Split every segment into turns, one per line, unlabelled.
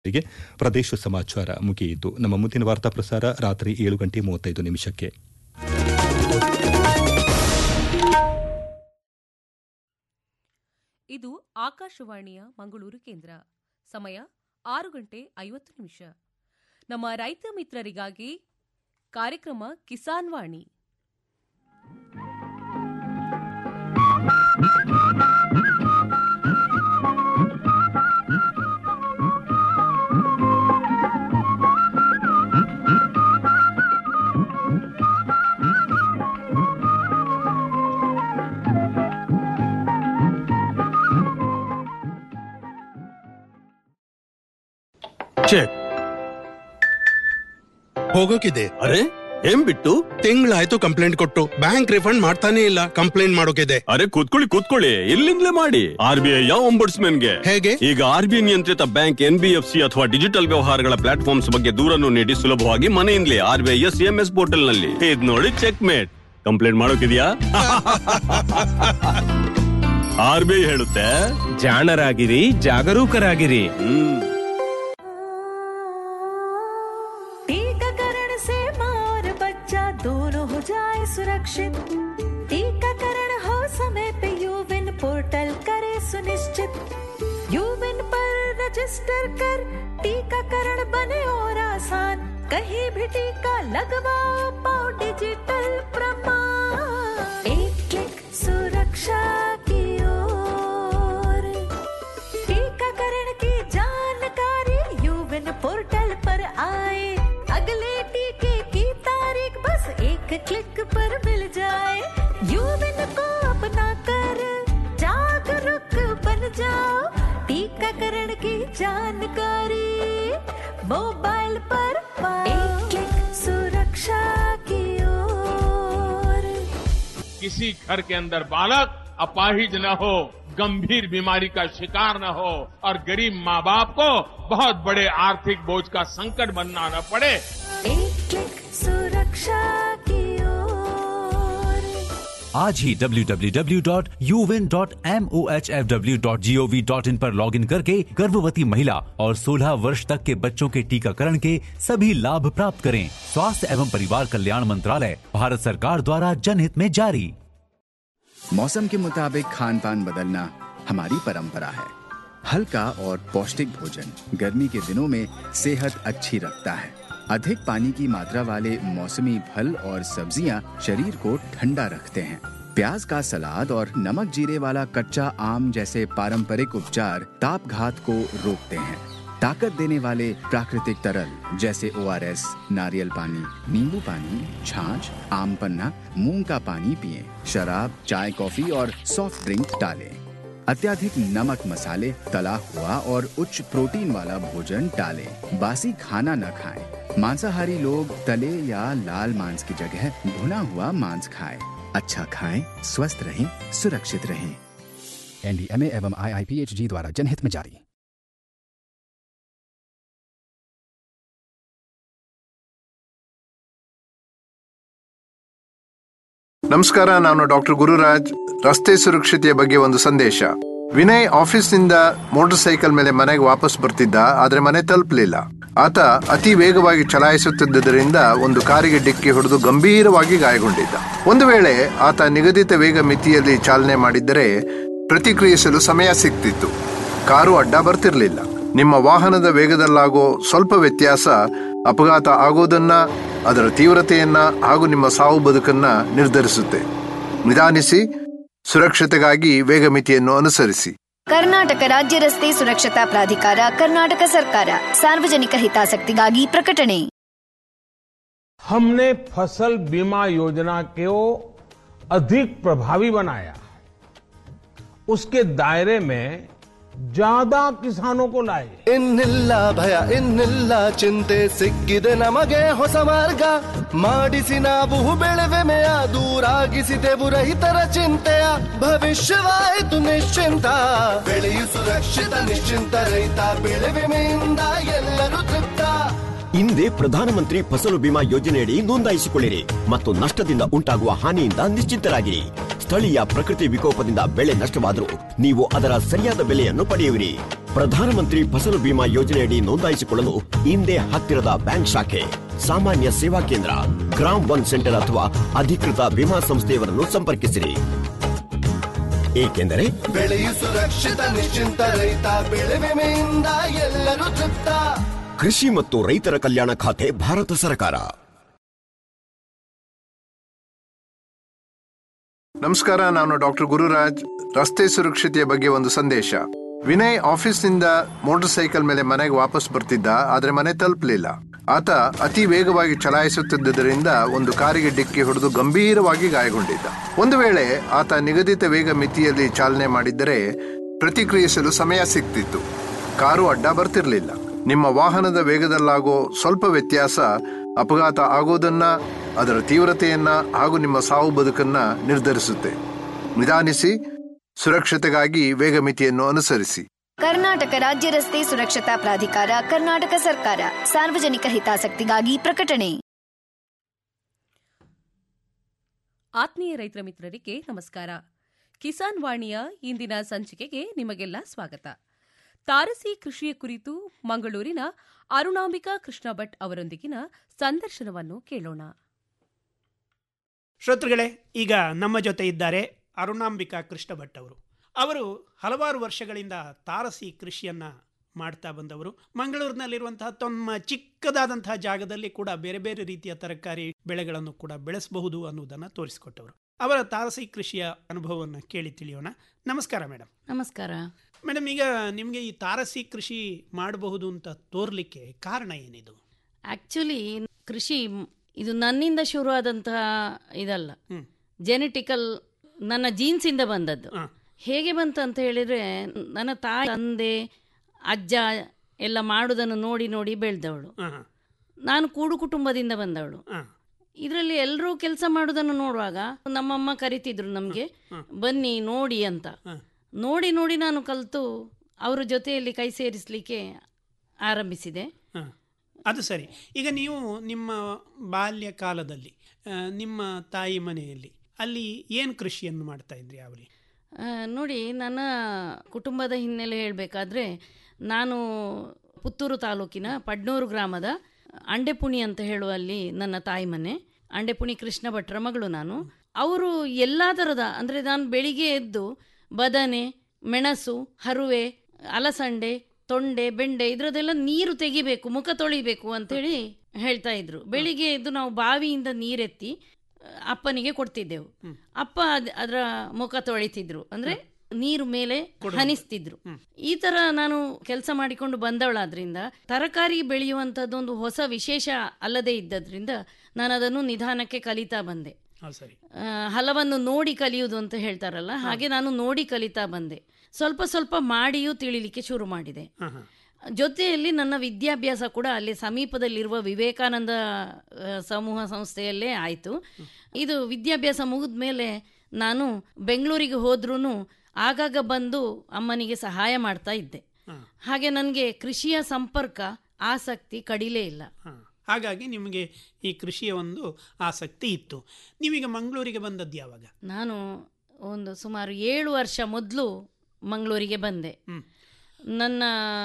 ಗೆ ಪ್ರದೇಶ ಸಮಾಚಾರ ಮುಗಿಯಿತು ನಮ್ಮ ಮುಂದಿನ ವಾರ್ತಾ ಪ್ರಸಾರ ರಾತ್ರಿ ಏಳು ಗಂಟೆ ಮೂವತ್ತೈದು ನಿಮಿಷಕ್ಕೆ
ಇದು ಆಕಾಶವಾಣಿಯ ಮಂಗಳೂರು ಕೇಂದ್ರ ಸಮಯ ಆರು ಗಂಟೆ ಐವತ್ತು ನಿಮಿಷ ನಮ್ಮ ರೈತ ಮಿತ್ರರಿಗಾಗಿ ಕಾರ್ಯಕ್ರಮ ಕಿಸಾನ್ ವಾಣಿ
ಚೆಕ್ ಹೋಗೋಕಿದೆ
ಅರೆ ಏನ್ ಬಿಟ್ಟು
ತಿಂಗಳಾಯ್ತು ಕಂಪ್ಲೇಂಟ್ ಕೊಟ್ಟು ಬ್ಯಾಂಕ್ ರಿಫಂಡ್ ಮಾಡ್ತಾನೆ ಇಲ್ಲ ಕಂಪ್ಲೇಂಟ್ ಮಾಡೋಕಿದೆ
ಅರೆ ಕೂತ್ಕೊಳ್ಳಿ ಕೂತ್ಕೊಳ್ಳಿ ಇಲ್ಲಿಂದಲೇ ಮಾಡಿ ಆರ್ ಬಿ ಐ ಗೆ
ಹೇಗೆ
ಈಗ ಆರ್ ಬಿ ಐ ನಿಯಂತ್ರಿತ bank N B F C ಅಥವಾ ಡಿಜಿಟಲ್ ವ್ಯವಹಾರಗಳ ಪ್ಲಾಟ್ಫಾರ್ಮ್ಸ್ ಬಗ್ಗೆ ದೂರನ್ನು ನೀಡಿ ಸುಲಭವಾಗಿ ಮನೆಯಿಂದಲೇ R B I S M S portal ನಲ್ಲಿ ಇದ್ ನೋಡಿ ಚೆಕ್ ಮೇಟ್ ಕಂಪ್ಲೇಂಟ್ ಮಾಡೋಕಿದ್ಯಾ ಆರ್ ಬಿ ಐ ಹೇಳುತ್ತೆ
ಜಾಣರಾಗಿರಿ ಜಾಗರೂಕರಾಗಿರಿ
ಹ್ಮ್
टीकाकरण से माँ और बच्चा दोनों हो जाए सुरक्षित टीकाकरण हो समय पे यूविन पोर्टल करे सुनिश्चित यूविन पर रजिस्टर कर टीकाकरण बने और आसान कहीं भी टीका लगवाओ पाओ डिजिटल प्रमाण एक क्लिक सुरक्षा की ओर टीकाकरण की जानकारी यूविन पोर्टल पर आए अगले टीके की तारीख बस एक क्लिक पर मिल जाए यूविन को अपना कर जागरूक बन जाओ टीकाकरण की जानकारी मोबाइल पर पाओ एक क्लिक सुरक्षा की ओर
किसी घर के अंदर बालक अपाहिज न हो गंभीर बीमारी का शिकार न हो और गरीब माँ बाप को बहुत बड़े आर्थिक बोझ का संकट बनना न पड़े
एक क्लिक सुरक्षा की ओर
आज ही www.uvin.mohfw.gov.in पर लॉगिन करके गर्भवती महिला और 16 वर्ष तक के बच्चों के टीकाकरण के सभी लाभ प्राप्त करें स्वास्थ्य एवं परिवार कल्याण मंत्रालय भारत सरकार द्वारा जनहित में जारी
मौसम के मुताबिक खान पान बदलना हमारी परंपरा है हल्का और पौष्टिक भोजन गर्मी के दिनों में सेहत अच्छी रखता है अधिक पानी की मात्रा वाले मौसमी फल और सब्जियां शरीर को ठंडा रखते हैं प्याज का सलाद और नमक जीरे वाला कच्चा आम जैसे पारंपरिक उपचार ताप घात को रोकते हैं ताकत देने वाले प्राकृतिक तरल जैसे ओ नारियल पानी नींबू पानी छाछ आम पन्ना मूंग का पानी पिएं शराब चाय कॉफी और सॉफ्ट ड्रिंक टालें अत्याधिक नमक मसाले तला हुआ और उच्च प्रोटीन वाला भोजन टालें बासी खाना न खाएं मांसाहारी लोग तले या लाल मांस की जगह भुना हुआ मांस खाएं अच्छा खाएं स्वस्थ रहें सुरक्षित रहें
एनडीएमए एवं आईआईपीएचजी द्वारा जनहित में जारी
ನಮಸ್ಕಾರ ನಾನು ಡಾಕ್ಟರ್ ಗುರುರಾಜ್ ರಸ್ತೆ ಸುರಕ್ಷತೆಯ ಬಗ್ಗೆ ಒಂದು ಸಂದೇಶ ವಿನಯ್ ಆಫೀಸ್ನಿಂದ ಮೋಟಾರ್ ಸೈಕಲ್ ಮೇಲೆ ಮನೆಗೆ ವಾಪಸ್ ಬರ್ತಿದ್ದ ಆದ್ರೆ ಮನೆ ತಲುಪಲಿಲ್ಲ ಆತ ಅತಿ ವೇಗವಾಗಿ ಚಲಾಯಿಸುತ್ತಿದ್ದರಿಂದ ಒಂದು ಕಾರಿಗೆ ಡಿಕ್ಕಿ ಹೊಡೆದು ಗಂಭೀರವಾಗಿ ಗಾಯಗೊಂಡಿದ್ದ ಒಂದು ವೇಳೆ ಆತ ನಿಗದಿತ ವೇಗ ಮಿತಿಯಲ್ಲಿ ಚಾಲನೆ ಮಾಡಿದ್ದರೆ ಪ್ರತಿಕ್ರಿಯಿಸಲು ಸಮಯ ಸಿಗ್ತಿತ್ತು ಕಾರು ಅಡ್ಡ ಬರ್ತಿರ್ಲಿಲ್ಲ ನಿಮ್ಮ ವಾಹನದ ವೇಗದಲ್ಲಾಗೋ ಸ್ವಲ್ಪ ವ್ಯತ್ಯಾಸ ಅಪಘಾತ ಆಗೋದನ್ನ ಅದರ ತೀವ್ರತೆಯನ್ನ ಹಾಗೂ ನಿಮ್ಮ ಸಾವು ಬದುಕನ್ನ ನಿರ್ಧರಿಸುತ್ತೆ ನಿಧಾನಿಸಿ ಸುರಕ್ಷತೆಗಾಗಿ ವೇಗ ಮಿತಿಯನ್ನು ಅನುಸರಿಸಿ
ಕರ್ನಾಟಕ ರಾಜ್ಯ ರಸ್ತೆ ಸುರಕ್ಷತಾ ಪ್ರಾಧಿಕಾರ ಕರ್ನಾಟಕ ಸರ್ಕಾರ ಸಾರ್ವಜನಿಕ ಹಿತಾಸಕ್ತಿಗಾಗಿ ಪ್ರಕಟಣೆ
हमने फसल बीमा योजना को अधिक प्रभावी बनाया उसके दायरे में ज्यादा किसानों को लाए
ಇನ್ನಿಲ್ಲ ಭಯ ಇನ್ನಿಲ್ಲ ಚಿಂತೆ ಸಿಕ್ಕಿದೆ ನಮಗೆ ಹೊಸ ಮಾರ್ಗ ಮಾಡಿಸಿ ನಾವು ಬೆಳೆವೆಮೆಯ ದೂರಾಗಿಸಿದೆವು ರೈತರ ಚಿಂತೆಯ ಭವಿಷ್ಯವಾಯಿತು ನಿಶ್ಚಿಂತ ಬೆಳೆಯು ಸುರಕ್ಷಿತ ನಿಶ್ಚಿಂತ ರೈತ ಬೆಳೆ ವಿಮೆಯಿಂದ ಎಲ್ಲರೂ ತೃಪ್ತ
ಹಿಂದೆ ಪ್ರಧಾನಮಂತ್ರಿ ಫಸಲು ಬಿಮಾ ಯೋಜನೆಯಡಿ ನೋಂದಾಯಿಸಿಕೊಳ್ಳಿರಿ ಮತ್ತು ನಷ್ಟದಿಂದ ಉಂಟಾಗುವ ಹಾನಿಯಿಂದ ನಿಶ್ಚಿಂತರಾಗಿರಿ ಸ್ಥಳೀಯ ಪ್ರಕೃತಿ ವಿಕೋಪದಿಂದ ಬೆಳೆ ನಷ್ಟವಾದರೂ ನೀವು ಅದರ ಸರಿಯಾದ ಬೆಲೆಯನ್ನು ಪಡೆಯುವಿರಿ ಪ್ರಧಾನಮಂತ್ರಿ ಫಸಲು ಬಿಮಾ ಯೋಜನೆಯಡಿ ನೋಂದಾಯಿಸಿಕೊಳ್ಳಲು ಹಿಂದೆ ಹತ್ತಿರದ ಬ್ಯಾಂಕ್ ಶಾಖೆ ಸಾಮಾನ್ಯ ಸೇವಾ ಕೇಂದ್ರ ಗ್ರಾಮ್ ಒನ್ ಸೆಂಟರ್ ಅಥವಾ ಅಧಿಕೃತ ವಿಮಾ ಸಂಸ್ಥೆಯವರನ್ನು ಸಂಪರ್ಕಿಸಿರಿ ಏಕೆಂದರೆ
ಬೆಳೆಯು ಸುರಕ್ಷಿತ ನಿಶ್ಚಿಂತ ರೈತ ಬೆಳೆ ವಿಮೆಯಿಂದ ಎಲ್ಲರೂ ತೃಪ್ತ
ಕೃಷಿ ಮತ್ತು ರೈತರ ಕಲ್ಯಾಣ ಖಾತೆ ಭಾರತ ಸರ್ಕಾರ
ನಮಸ್ಕಾರ ನಾನು ಡಾಕ್ಟರ್ ಗುರುರಾಜ್ ರಸ್ತೆ ಸುರಕ್ಷತೆಯ ಬಗ್ಗೆ ಒಂದು ಸಂದೇಶ ವಿನಯ್ ಆಫೀಸ್ನಿಂದ ಮೋಟಾರ್ ಸೈಕಲ್ ಮೇಲೆ ಮನೆಗೆ ವಾಪಸ್ ಬರ್ತಿದ್ದ ಆದ್ರೆ ಮನೆ ತಲುಪಲಿಲ್ಲ ಆತ ಅತಿ ವೇಗವಾಗಿ ಚಲಾಯಿಸುತ್ತಿದ್ದರಿಂದ ಒಂದು ಕಾರಿಗೆ ಡಿಕ್ಕಿ ಹೊಡೆದು ಗಂಭೀರವಾಗಿ ಗಾಯಗೊಂಡಿದ್ದ ಒಂದು ವೇಳೆ ಆತ ನಿಗದಿತ ವೇಗ ಮಿತಿಯಲ್ಲಿ ಚಾಲನೆ ಮಾಡಿದ್ದರೆ ಪ್ರತಿಕ್ರಿಯಿಸಲು ಸಮಯ ಸಿಗ್ತಿತ್ತು ಕಾರು ಅಡ್ಡ ಬರ್ತಿರ್ಲಿಲ್ಲ ನಿಮ್ಮ ವಾಹನದ ವೇಗದಲ್ಲಾಗೋ ಸ್ವಲ್ಪ ವ್ಯತ್ಯಾಸ ಅಪಘಾತ ಆಗೋದನ್ನ ಅದರ ತೀವ್ರತೆಯನ್ನ ಹಾಗೂ ನಿಮ್ಮ ಸಾವು ಬದುಕನ್ನ ನಿರ್ಧರಿಸುತ್ತೆ ನಿಧಾನಿಸಿ ಸುರಕ್ಷತೆಗಾಗಿ ವೇಗ ಮಿತಿಯನ್ನು ಅನುಸರಿಸಿ
ಕರ್ನಾಟಕ ರಾಜ್ಯ ರಸ್ತೆ ಸುರಕ್ಷತಾ ಪ್ರಾಧಿಕಾರ ಕರ್ನಾಟಕ ಸರ್ಕಾರ ಸಾರ್ವಜನಿಕ ಹಿತಾಸಕ್ತಿಗಾಗಿ ಪ್ರಕಟಣೆ
ಆತ್ಮೀಯ ರೈತರ ಮಿತ್ರರಿಗೆ ನಮಸ್ಕಾರ ಕಿಸಾನ್ ವಾಣಿಯ ಇಂದಿನ ಸಂಚಿಕೆಗೆ ನಿಮಗೆಲ್ಲ ಸ್ವಾಗತ ತಾರಸಿ ಕೃಷಿಯ ಕುರಿತು ಮಂಗಳೂರಿನ ಅರುಣಾಂಬಿಕಾ ಕೃಷ್ಣ ಭಟ್ ಅವರೊಂದಿಗಿನ ಸಂದರ್ಶನವನ್ನು ಕೇಳೋಣ
ಶ್ರೋತೃಗಳೇ ಈಗ ನಮ್ಮ ಜೊತೆ ಇದ್ದಾರೆ ಅರುಣಾಂಬಿಕಾ ಕೃಷ್ಣ ಭಟ್ ಅವರು ಅವರು ಹಲವಾರು ವರ್ಷಗಳಿಂದ ತಾರಸಿ ಕೃಷಿಯನ್ನ ಮಾಡ್ತಾ ಬಂದವರು ಮಂಗಳೂರಿನಲ್ಲಿರುವಂತಹ ತಮ್ಮ ಚಿಕ್ಕದಾದಂತಹ ಜಾಗದಲ್ಲಿ ಕೂಡ ಬೇರೆ ಬೇರೆ ರೀತಿಯ ತರಕಾರಿ ಬೆಳೆಗಳನ್ನು ಕೂಡ ಬೆಳೆಸಬಹುದು ಅನ್ನುವುದನ್ನು ತೋರಿಸಿಕೊಟ್ಟವರು ಅವರ ತಾರಸಿ ಕೃಷಿಯ ಅನುಭವವನ್ನು ಕೇಳಿ ತಿಳಿಯೋಣ ನಮಸ್ಕಾರ ಮೇಡಮ್
ನಮಸ್ಕಾರ
ಮೇಡಮ್ ಈಗ ನಿಮಗೆ ಈ ತಾರಸಿ ಕೃಷಿ ಮಾಡಬಹುದು ಅಂತ ತೋರ್ಲಿಕ್ಕೆ ಕಾರಣ ಏನಿದು
ಆಕ್ಚುಲಿ ಕೃಷಿ ಇದು ನನ್ನಿಂದ ಶುರುವಾದಂತಹ ಇದಲ್ಲ ಜೆನೆಟಿಕಲ್ ನನ್ನ ಜೀನ್ಸಿಂದ ಬಂದದ್ದು ಹೇಗೆ ಬಂತು ಅಂತ ಹೇಳಿದ್ರೆ ನನ್ನ ತಾಯಿ ತಂದೆ ಅಜ್ಜ ಎಲ್ಲ ಮಾಡುವುದನ್ನು ನೋಡಿ ನೋಡಿ ಬೆಳೆದವಳು ನಾನು ಕೂಡು ಕುಟುಂಬದಿಂದ ಬಂದವಳು ಇದರಲ್ಲಿ ಎಲ್ಲರೂ ಕೆಲಸ ಮಾಡುವುದನ್ನು ನೋಡುವಾಗ ನಮ್ಮಮ್ಮ ಕರಿತಿದ್ರು ನಮಗೆ ಬನ್ನಿ ನೋಡಿ ಅಂತ ನೋಡಿ ನೋಡಿ ನಾನು ಕಲಿತು ಅವರ ಜೊತೆಯಲ್ಲಿ ಕೈ ಸೇರಿಸಲಿಕ್ಕೆ ಆರಂಭಿಸಿದೆ
ಹ. ಅದು ಸರಿ ಈಗ ನೀವು ನಿಮ್ಮ ಬಾಲ್ಯ ಕಾಲದಲ್ಲಿ ಆ, ನಿಮ್ಮ ತಾಯಿ ಮನೆಯಲ್ಲಿ ಅಲ್ಲಿ ಏನು ಕೃಷಿಯನ್ನು ಮಾಡ್ತಾ ಇದ್ರಿ ಅವರಿ
ಆ, ನೋಡಿ ನನ್ನ ಕುಟುಂಬದ ಹಿನ್ನೆಲೆ ಹೇಳಬೇಕಾದ್ರೆ ನಾನು ಪುತ್ತೂರು ತಾಲೂಕಿನ ಪಡ್ನೂರು ಗ್ರಾಮದ ಅಂಡೆಪುಣಿ ಅಂತ ಹೇಳುವಲ್ಲಿ ನನ್ನ ತಾಯಿ ಮನೆ ಅಂಡೆಪುಣಿ ಕೃಷ್ಣ ಭಟ್ರ ಮಗಳು ನಾನು ಅವರು ಎಲ್ಲ ಥರದ ಅಂದರೆ ನಾನು ಬೆಳಿಗ್ಗೆ ಎದ್ದು ಬದನೆ ಮೆಣಸು ಹರುವೆ ಅಲಸಂಡೆ ತೊಂಡೆ ಬೆಂಡೆ ಇದರದೆಲ್ಲ ನೀರು ತೆಗಿಬೇಕು ಮುಖ ತೊಳಿಬೇಕು ಅಂತೇಳಿ ಹೇಳ್ತಾ ಇದ್ರು ಬೆಳಿಗ್ಗೆ ಎದ್ದು ನಾವು ಬಾವಿಯಿಂದ ನೀರೆತ್ತಿ ಅಪ್ಪನಿಗೆ ಕೊಡ್ತಿದ್ದೆವು ಅಪ್ಪ ಅದ್- ಅದರ ಮುಖ ತೊಳಿತಿದ್ರು ಅಂದ್ರೆ ನೀರು ಮೇಲೆ ಹನಿಸ್ತಿದ್ರು ಈ ತರ ನಾನು ಕೆಲಸ ಮಾಡಿಕೊಂಡು ಬಂದವಳಾದ್ರಿಂದ ತರಕಾರಿ ಬೆಳೆಯುವಂಥದ್ದೊಂದು ಹೊಸ ವಿಶೇಷ ಅಲ್ಲದೆ ಇದ್ದದ್ರಿಂದ ನಾನು ಅದನ್ನು ನಿಧಾನಕ್ಕೆ ಕಲಿತಾ ಬಂದೆ
ಹಾಂ ಸರಿ
ಆ, ಹಲವನ್ನು ನೋಡಿ ಕಲಿಯುವುದು ಅಂತ ಹೇಳ್ತಾರಲ್ಲ ಹಾಗೆ ನಾನು ನೋಡಿ ಕಲಿತಾ ಬಂದೆ ಸ್ವಲ್ಪ ಸ್ವಲ್ಪ ಮಾಡಿಯೂ ತಿಳಿಲಿಕ್ಕೆ ಶುರು ಮಾಡಿದೆ
ಹಾಂ ಹಾಂ
ಜೊತೆಯಲ್ಲಿ ನನ್ನ ವಿದ್ಯಾಭ್ಯಾಸ ಕೂಡ ಅಲ್ಲಿ ಸಮೀಪದಲ್ಲಿರುವ ವಿವೇಕಾನಂದ ಆ, ಸಮೂಹ ಸಂಸ್ಥೆಯಲ್ಲೇ ಆಯಿತು ಇದು ವಿದ್ಯಾಭ್ಯಾಸ ಮುಗಿದ ಮೇಲೆ ನಾನು ಬೆಂಗಳೂರಿಗೆ ಹೋದ್ರೂ ಆಗಾಗ ಬಂದು ಅಮ್ಮನಿಗೆ ಸಹಾಯ ಮಾಡ್ತಾ ಇದ್ದೆ ಹಾಗೆ ನನಗೆ ಕೃಷಿಯ ಸಂಪರ್ಕ ಆಸಕ್ತಿ ಕಡಿಲೇ ಇಲ್ಲ
ಹಾಂ ಹಾಗಾಗಿ ನಿಮಗೆ ಈ ಕೃಷಿಯ ಒಂದು ಆಸಕ್ತಿ ಇತ್ತು ನೀವೀಗ ಮಂಗಳೂರಿಗೆ ಬಂದದ್ದು ಯಾವಾಗ
ನಾನು ಒಂದು ಸುಮಾರು ಏಳು ವರ್ಷ ಮೊದಲು ಮಂಗಳೂರಿಗೆ ಬಂದೆ ನನ್ನ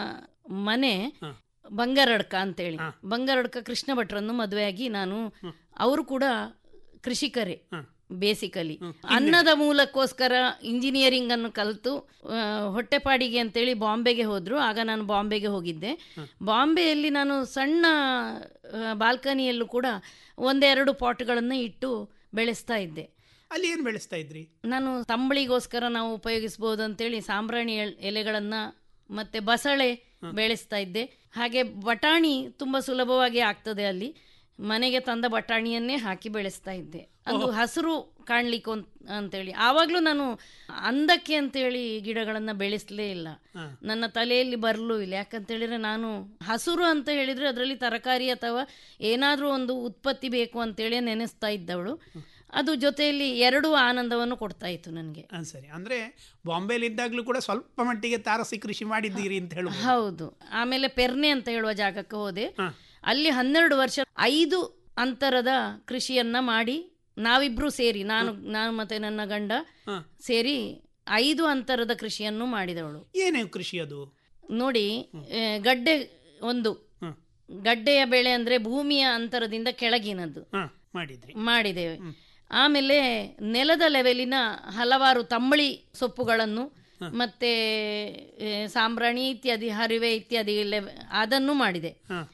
ಮನೆ ಬಂಗಾರಡ್ಕ ಅಂತೇಳಿ ಬಂಗಾರಡ್ಕ ಕೃಷ್ಣ ಭಟ್ರನ್ನು ಮದುವೆಯಾಗಿ ನಾನು ಅವರು ಕೂಡ ಕೃಷಿಕರೇ ಬೇಸಿಕಲಿ ಅನ್ನದ ಮೂಲಕ್ಕೋಸ್ಕರ ಇಂಜಿನಿಯರಿಂಗ್ ಅನ್ನು ಕಲಿತು ಆ, ಹೊಟ್ಟೆಪಾಡಿಗೆ ಅಂತೇಳಿ ಬಾಂಬೆಗೆ ಹೋದ್ರು ಆಗ ನಾನು ಬಾಂಬೆಗೆ ಹೋಗಿದ್ದೆ ಬಾಂಬೆಯಲ್ಲಿ ನಾನು ಸಣ್ಣ ಆ, ಬಾಲ್ಕನಿಯಲ್ಲೂ ಕೂಡ ಒಂದೆರಡು ಪಾಟ್ಗಳನ್ನು ಇಟ್ಟು ಬೆಳೆಸ್ತಾ ಇದ್ದೆ
ಅಲ್ಲಿ ಏನು ಬೆಳೆಸ್ತಾ ಇದ್ರಿ
ನಾನು ತಂಬಳಿಗೋಸ್ಕರ ನಾವು ಉಪಯೋಗಿಸ್ಬೋದು ಅಂತೇಳಿ ಸಾಂಬ್ರಾಣಿ ಎಲ್- ಎಲೆಗಳನ್ನ ಮತ್ತೆ ಬಸಳೆ ಬೆಳೆಸ್ತಾ ಇದ್ದೆ ಹಾಗೆ ಬಟಾಣಿ ತುಂಬ ಸುಲಭವಾಗಿ ಆಗ್ತದೆ ಅಲ್ಲಿ ಮನೆಗೆ ತಂದ ಬಟಾಣಿಯನ್ನೇ ಹಾಕಿ ಬೆಳೆಸ್ತಾ ಇದ್ದೆ ಅದು ಹಸಿರು ಕಾಣ್ಲಿಕ್ಕೆ ಒಂದ್- ಅಂತೇಳಿ ಆವಾಗಲೂ ನಾನು ಅಂದಕ್ಕೆ ಅಂತೇಳಿ ಗಿಡಗಳನ್ನು ಬೆಳೆಸಲೇ ಇಲ್ಲ ನನ್ನ ತಲೆಯಲ್ಲಿ ಬರಲೂ ಇಲ್ಲ ಯಾಕಂತೇಳಿದ್ರೆ ನಾನು ಹಸುರು ಅಂತ ಹೇಳಿದ್ರೆ ಅದರಲ್ಲಿ ತರಕಾರಿ ಅಥವಾ ಏನಾದರೂ ಒಂದು ಉತ್ಪತ್ತಿ ಬೇಕು ಅಂತೇಳಿ ನೆನೆಸ್ತಾ ಇದ್ದವಳು ಅದು ಜೊತೆಯಲ್ಲಿ ಎರಡೂ ಆನಂದವನ್ನು ಕೊಡ್ತಾ ಇತ್ತು ನನಗೆ
ಹಾಂ ಸರಿ ಅಂದರೆ ಬಾಂಬೆಲಿ ಇದ್ದಾಗಲೂ ಕೂಡ ಸ್ವಲ್ಪ ಮಟ್ಟಿಗೆ ತಾರಸಿ ಕೃಷಿ ಮಾಡಿದ್ದೀರಿ ಅಂತ ಹೇಳುವ
ಹೌದು ಆಮೇಲೆ ಪೆರ್ನೆ ಅಂತ ಹೇಳುವ ಜಾಗಕ್ಕೆ ಹೋದೆ ಅಲ್ಲಿ ಹನ್ನೆರಡು ವರ್ಷ ಐದು ಅಂತರದ ಕೃಷಿಯನ್ನ ಮಾಡಿ ನಾವಿಬ್ರು ಸೇರಿ ನಾನು ನಾನು ಮತ್ತೆ ನನ್ನ ಗಂಡ ಸೇರಿ ಐದು ಅಂತರದ ಕೃಷಿಯನ್ನು ಮಾಡಿದವಳು
ಏನೇ ಕೃಷಿ ಅದು
ನೋಡಿ ಆ, ಗಡ್ಡೆ ಒಂದು ಗಡ್ಡೆಯ ಬೆಳೆ ಅಂದ್ರೆ ಭೂಮಿಯ ಅಂತರದಿಂದ ಕೆಳಗಿನದ್ದು
ಹ ಮಾಡಿದ್ರಿ
ಮಾಡಿದ್ದೇವೆ ಆಮೇಲೆ ನೆಲದ ಲೆವೆಲಿನ ಹಲವಾರು ತಂಬಳಿ ಸೊಪ್ಪುಗಳನ್ನು ಮತ್ತೆ ಆ, ಸಾಂಬ್ರಾಣಿ ಇತ್ಯಾದಿ ಹರಿವೆ ಇತ್ಯಾದಿ ಲೆವ್- ಅದನ್ನು ಮಾಡಿದೆ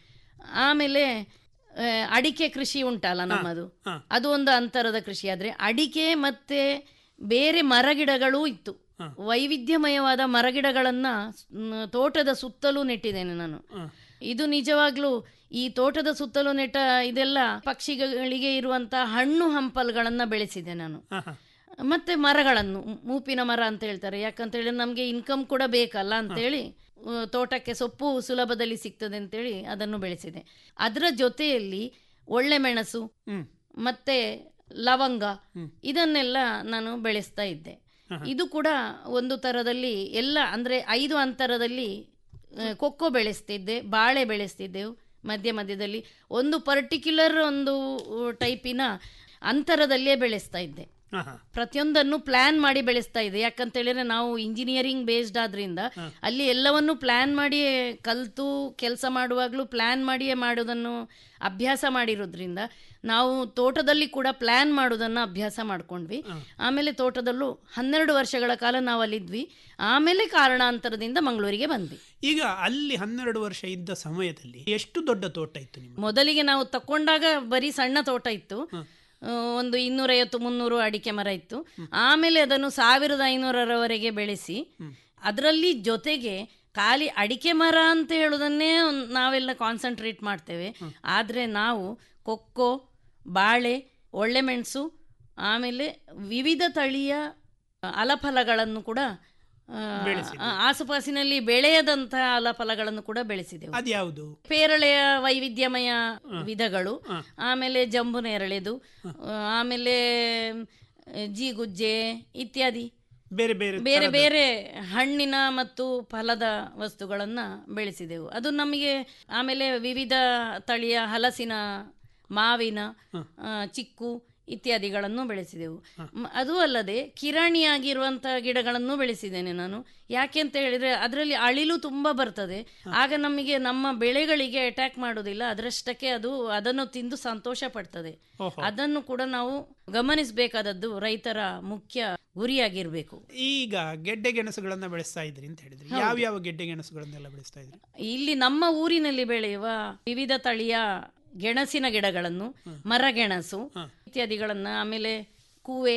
ಆಮೇಲೆ ಆ, ಅಡಿಕೆ ಕೃಷಿ ಉಂಟಲ್ಲ ನಮ್ಮದು ಅದು ಒಂದು ಅಂತರದ ಕೃಷಿ ಆದ್ರೆ ಅಡಿಕೆ ಮತ್ತೆ ಬೇರೆ ಮರಗಿಡಗಳೂ ಇತ್ತು ವೈವಿಧ್ಯಮಯವಾದ ಮರಗಿಡಗಳನ್ನ ಮ್, ತೋಟದ ಸುತ್ತಲೂ ನೆಟ್ಟಿದ್ದೇನೆ ನಾನು ಇದು ನಿಜವಾಗ್ಲೂ ಈ ತೋಟದ ಸುತ್ತಲೂ ನೆಟ್ಟ ಇದೆಲ್ಲ ಪಕ್ಷಿಗಳಿಗೆ ಇರುವಂತಹ ಹಣ್ಣು ಹಂಪಲುಗಳನ್ನ ಬೆಳೆಸಿದೆ ನಾನು ಮತ್ತೆ ಮರಗಳನ್ನು ಮೂಪಿನ ಮರ ಅಂತ ಹೇಳ್ತಾರೆ ಯಾಕಂತ ಹೇಳಿ ನಮಗೆ ಇನ್ಕಮ್ ಕೂಡ ಬೇಕಲ್ಲ ಅಂತೇಳಿ ಆ, ತೋಟಕ್ಕೆ ಸೊಪ್ಪು ಸುಲಭದಲ್ಲಿ ಸಿಗ್ತದೆ ಅಂತೇಳಿ ಅದನ್ನು ಬೆಳೆಸಿದೆ ಅದರ ಜೊತೆಯಲ್ಲಿ ಒಳ್ಳೆ ಮೆಣಸು ಮತ್ತೆ ಲವಂಗ ಇದನ್ನೆಲ್ಲ ನಾನು ಬೆಳೆಸ್ತಾ ಇದ್ದೆ ಇದು ಕೂಡ ಒಂದು ತರದಲ್ಲಿ ಎಲ್ಲ ಅಂದ್ರೆ ಐದು ಅಂತರದಲ್ಲಿ ಆ, ಕೊಕ್ಕೋ ಬೆಳೆಸ್ತಿದ್ದೆ ಬಾಳೆ ಬೆಳೆಸ್ತಿದ್ದೆವು ಮಧ್ಯ ಮಧ್ಯದಲ್ಲಿ ಒಂದು ಪರ್ಟಿಕ್ಯುಲರ್ ಒಂದು ಟೈಪಿನ ಅಂತರದಲ್ಲೇ ಬೆಳೆಸ್ತಾ ಇದ್ದೆ ಪ್ರತಿಯೊಂದನ್ನು ಪ್ಲಾನ್ ಮಾಡಿ ಬೆಳೆಸ್ತಾ ಇದೆ ಯಾಕಂತ ಹೇಳಿದ್ರೆ ನಾವು ಇಂಜಿನಿಯರಿಂಗ್ ಬೇಸ್ಡ್ ಆದ್ರಿಂದ ಅಲ್ಲಿ ಎಲ್ಲವನ್ನು ಪ್ಲಾನ್ ಮಾಡಿ ಕಲ್ತು ಕೆಲಸ ಮಾಡುವಾಗಲೂ ಪ್ಲಾನ್ ಮಾಡಿಯೇ ಮಾಡೋದನ್ನು ಅಭ್ಯಾಸ ಮಾಡಿರೋದ್ರಿಂದ ನಾವು ತೋಟದಲ್ಲಿ ಕೂಡ ಪ್ಲಾನ್ ಮಾಡೋದನ್ನ ಅಭ್ಯಾಸ ಮಾಡ್ಕೊಂಡ್ವಿ ಆಮೇಲೆ ತೋಟದಲ್ಲೂ ಹನ್ನೆರಡು ವರ್ಷಗಳ ಕಾಲ ನಾವು ಅಲ್ಲಿದ್ವಿ ಆಮೇಲೆ ಕಾರಣಾಂತರದಿಂದ ಮಂಗಳೂರಿಗೆ ಬಂದ್ವಿ
ಈಗ ಅಲ್ಲಿ ಹನ್ನೆರಡು ವರ್ಷ ಇದ್ದ ಸಮಯದಲ್ಲಿ ಎಷ್ಟು ದೊಡ್ಡ ತೋಟ ಇತ್ತು ನಿಮ್ಗೆ
ಮೊದಲಿಗೆ ನಾವು ತಕೊಂಡಾಗ ಬರೀ ಸಣ್ಣ ತೋಟ ಇತ್ತು ಆ, ಒಂದು ಇನ್ನೂರೈವತ್ತು ಮುನ್ನೂರು ಅಡಿಕೆ ಮರ ಇತ್ತು ಆಮೇಲೆ ಅದನ್ನು ಸಾವಿರದ ಐನೂರರವರೆಗೆ ಬೆಳೆಸಿ ಅದರಲ್ಲಿ ಜೊತೆಗೆ ಖಾಲಿ ಅಡಿಕೆ ಮರ ಅಂತ ಹೇಳೋದನ್ನೇ ಒಂದ್- ನಾವೆಲ್ಲ ಕಾನ್ಸಂಟ್ರೇಟ್ ಮಾಡ್ತೇವೆ ಆದರೆ ನಾವು ಕೊಕ್ಕೋ ಬಾಳೆ ಒಳ್ಳೆ ಮೆಣಸು ಆಮೇಲೆ ವಿವಿಧ ತಳಿಯ ಅಲಫಲಗಳನ್ನು ಕೂಡ ಆ, ಆ, ಆಸುಪಾಸಿನಲ್ಲಿ ಬೆಳೆಯದಂತಹ ಅಲಫಲಗಳನ್ನು ಕೂಡ ಬೆಳೆಸಿದೆವು
ಅದ್ಯಾವುದು
ಪೇರಳೆಯ ವೈವಿಧ್ಯಮಯ ವಿಧಗಳು ಆಮೇಲೆ ಜಂಬು ನೇರಳೆದು ಆಮೇಲೆ ಆ, ಜೀಗುಜ್ಜೆ ಇತ್ಯಾದಿ
ಬೇರೆ ಬೇರೆ
ಬೇರೆ
ತರಹದ-
ಬೇರೆ ಹಣ್ಣಿನ ಮತ್ತು ಫಲದ ವಸ್ತುಗಳನ್ನ ಬೆಳೆಸಿದೆವು ಅದು ನಮಗೆ ಆಮೇಲೆ ವಿವಿಧ ತಳಿಯ ಹಲಸಿನ ಮಾವಿನ ಆ, ಚಿಕ್ಕು ಇತ್ಯಾದಿಗಳನ್ನು ಬೆಳೆಸಿದೆವು ಮ- ಅದೂ ಅಲ್ಲದೆ ಕಿರಾಣಿಯಾಗಿರುವಂತಹ ಗಿಡಗಳನ್ನು ಬೆಳೆಸಿದ್ದೇನೆ ನಾನು ಯಾಕೆ ಅಂತ ಹೇಳಿದ್ರೆ ಅದರಲ್ಲಿ ಅಳಿಲು ತುಂಬಾ ಬರ್ತದೆ ಆಗ ನಮಗೆ ನಮ್ಮ ಬೆಳೆಗಳಿಗೆ ಅಟ್ಯಾಕ್ ಮಾಡೋದಿಲ್ಲ ಅದರಷ್ಟಕ್ಕೆ ಅದು ಅದನ್ನು ತಿಂದು ಸಂತೋಷ ಪಡ್ತದೆ ಅದನ್ನು ಕೂಡ ನಾವು ಗಮನಿಸಬೇಕಾದದ್ದು ರೈತರ ಮುಖ್ಯ ಗುರಿಯಾಗಿರ್ಬೇಕು
ಈಗ ಗೆಡ್ಡೆ ಗೆಣಸುಗಳನ್ನ ಬೆಳೆಸ್ತಾ ಇದ್ರಿ ಅಂತ ಹೇಳಿದ್ರಿ
ಹೌದು.
ಯಾವ ಯಾವ ಗೆಡ್ಡೆ ಗೆಣಸುಗಳನ್ನೆಲ್ಲ ಬೆಳೆಸ್ತಾ ಇದ್ರಿ
ಇಲ್ಲಿ ನಮ್ಮ ಊರಿನಲ್ಲಿ ಬೆಳೆಯುವ ವಿವಿಧ ತಳಿಯ ಗೆಣಸಿನ ಗಿಡಗಳನ್ನು ಮರಗೆಣಸು ಇತ್ಯಾದಿಗಳನ್ನ ಆಮೇಲೆ ಕೂವೆ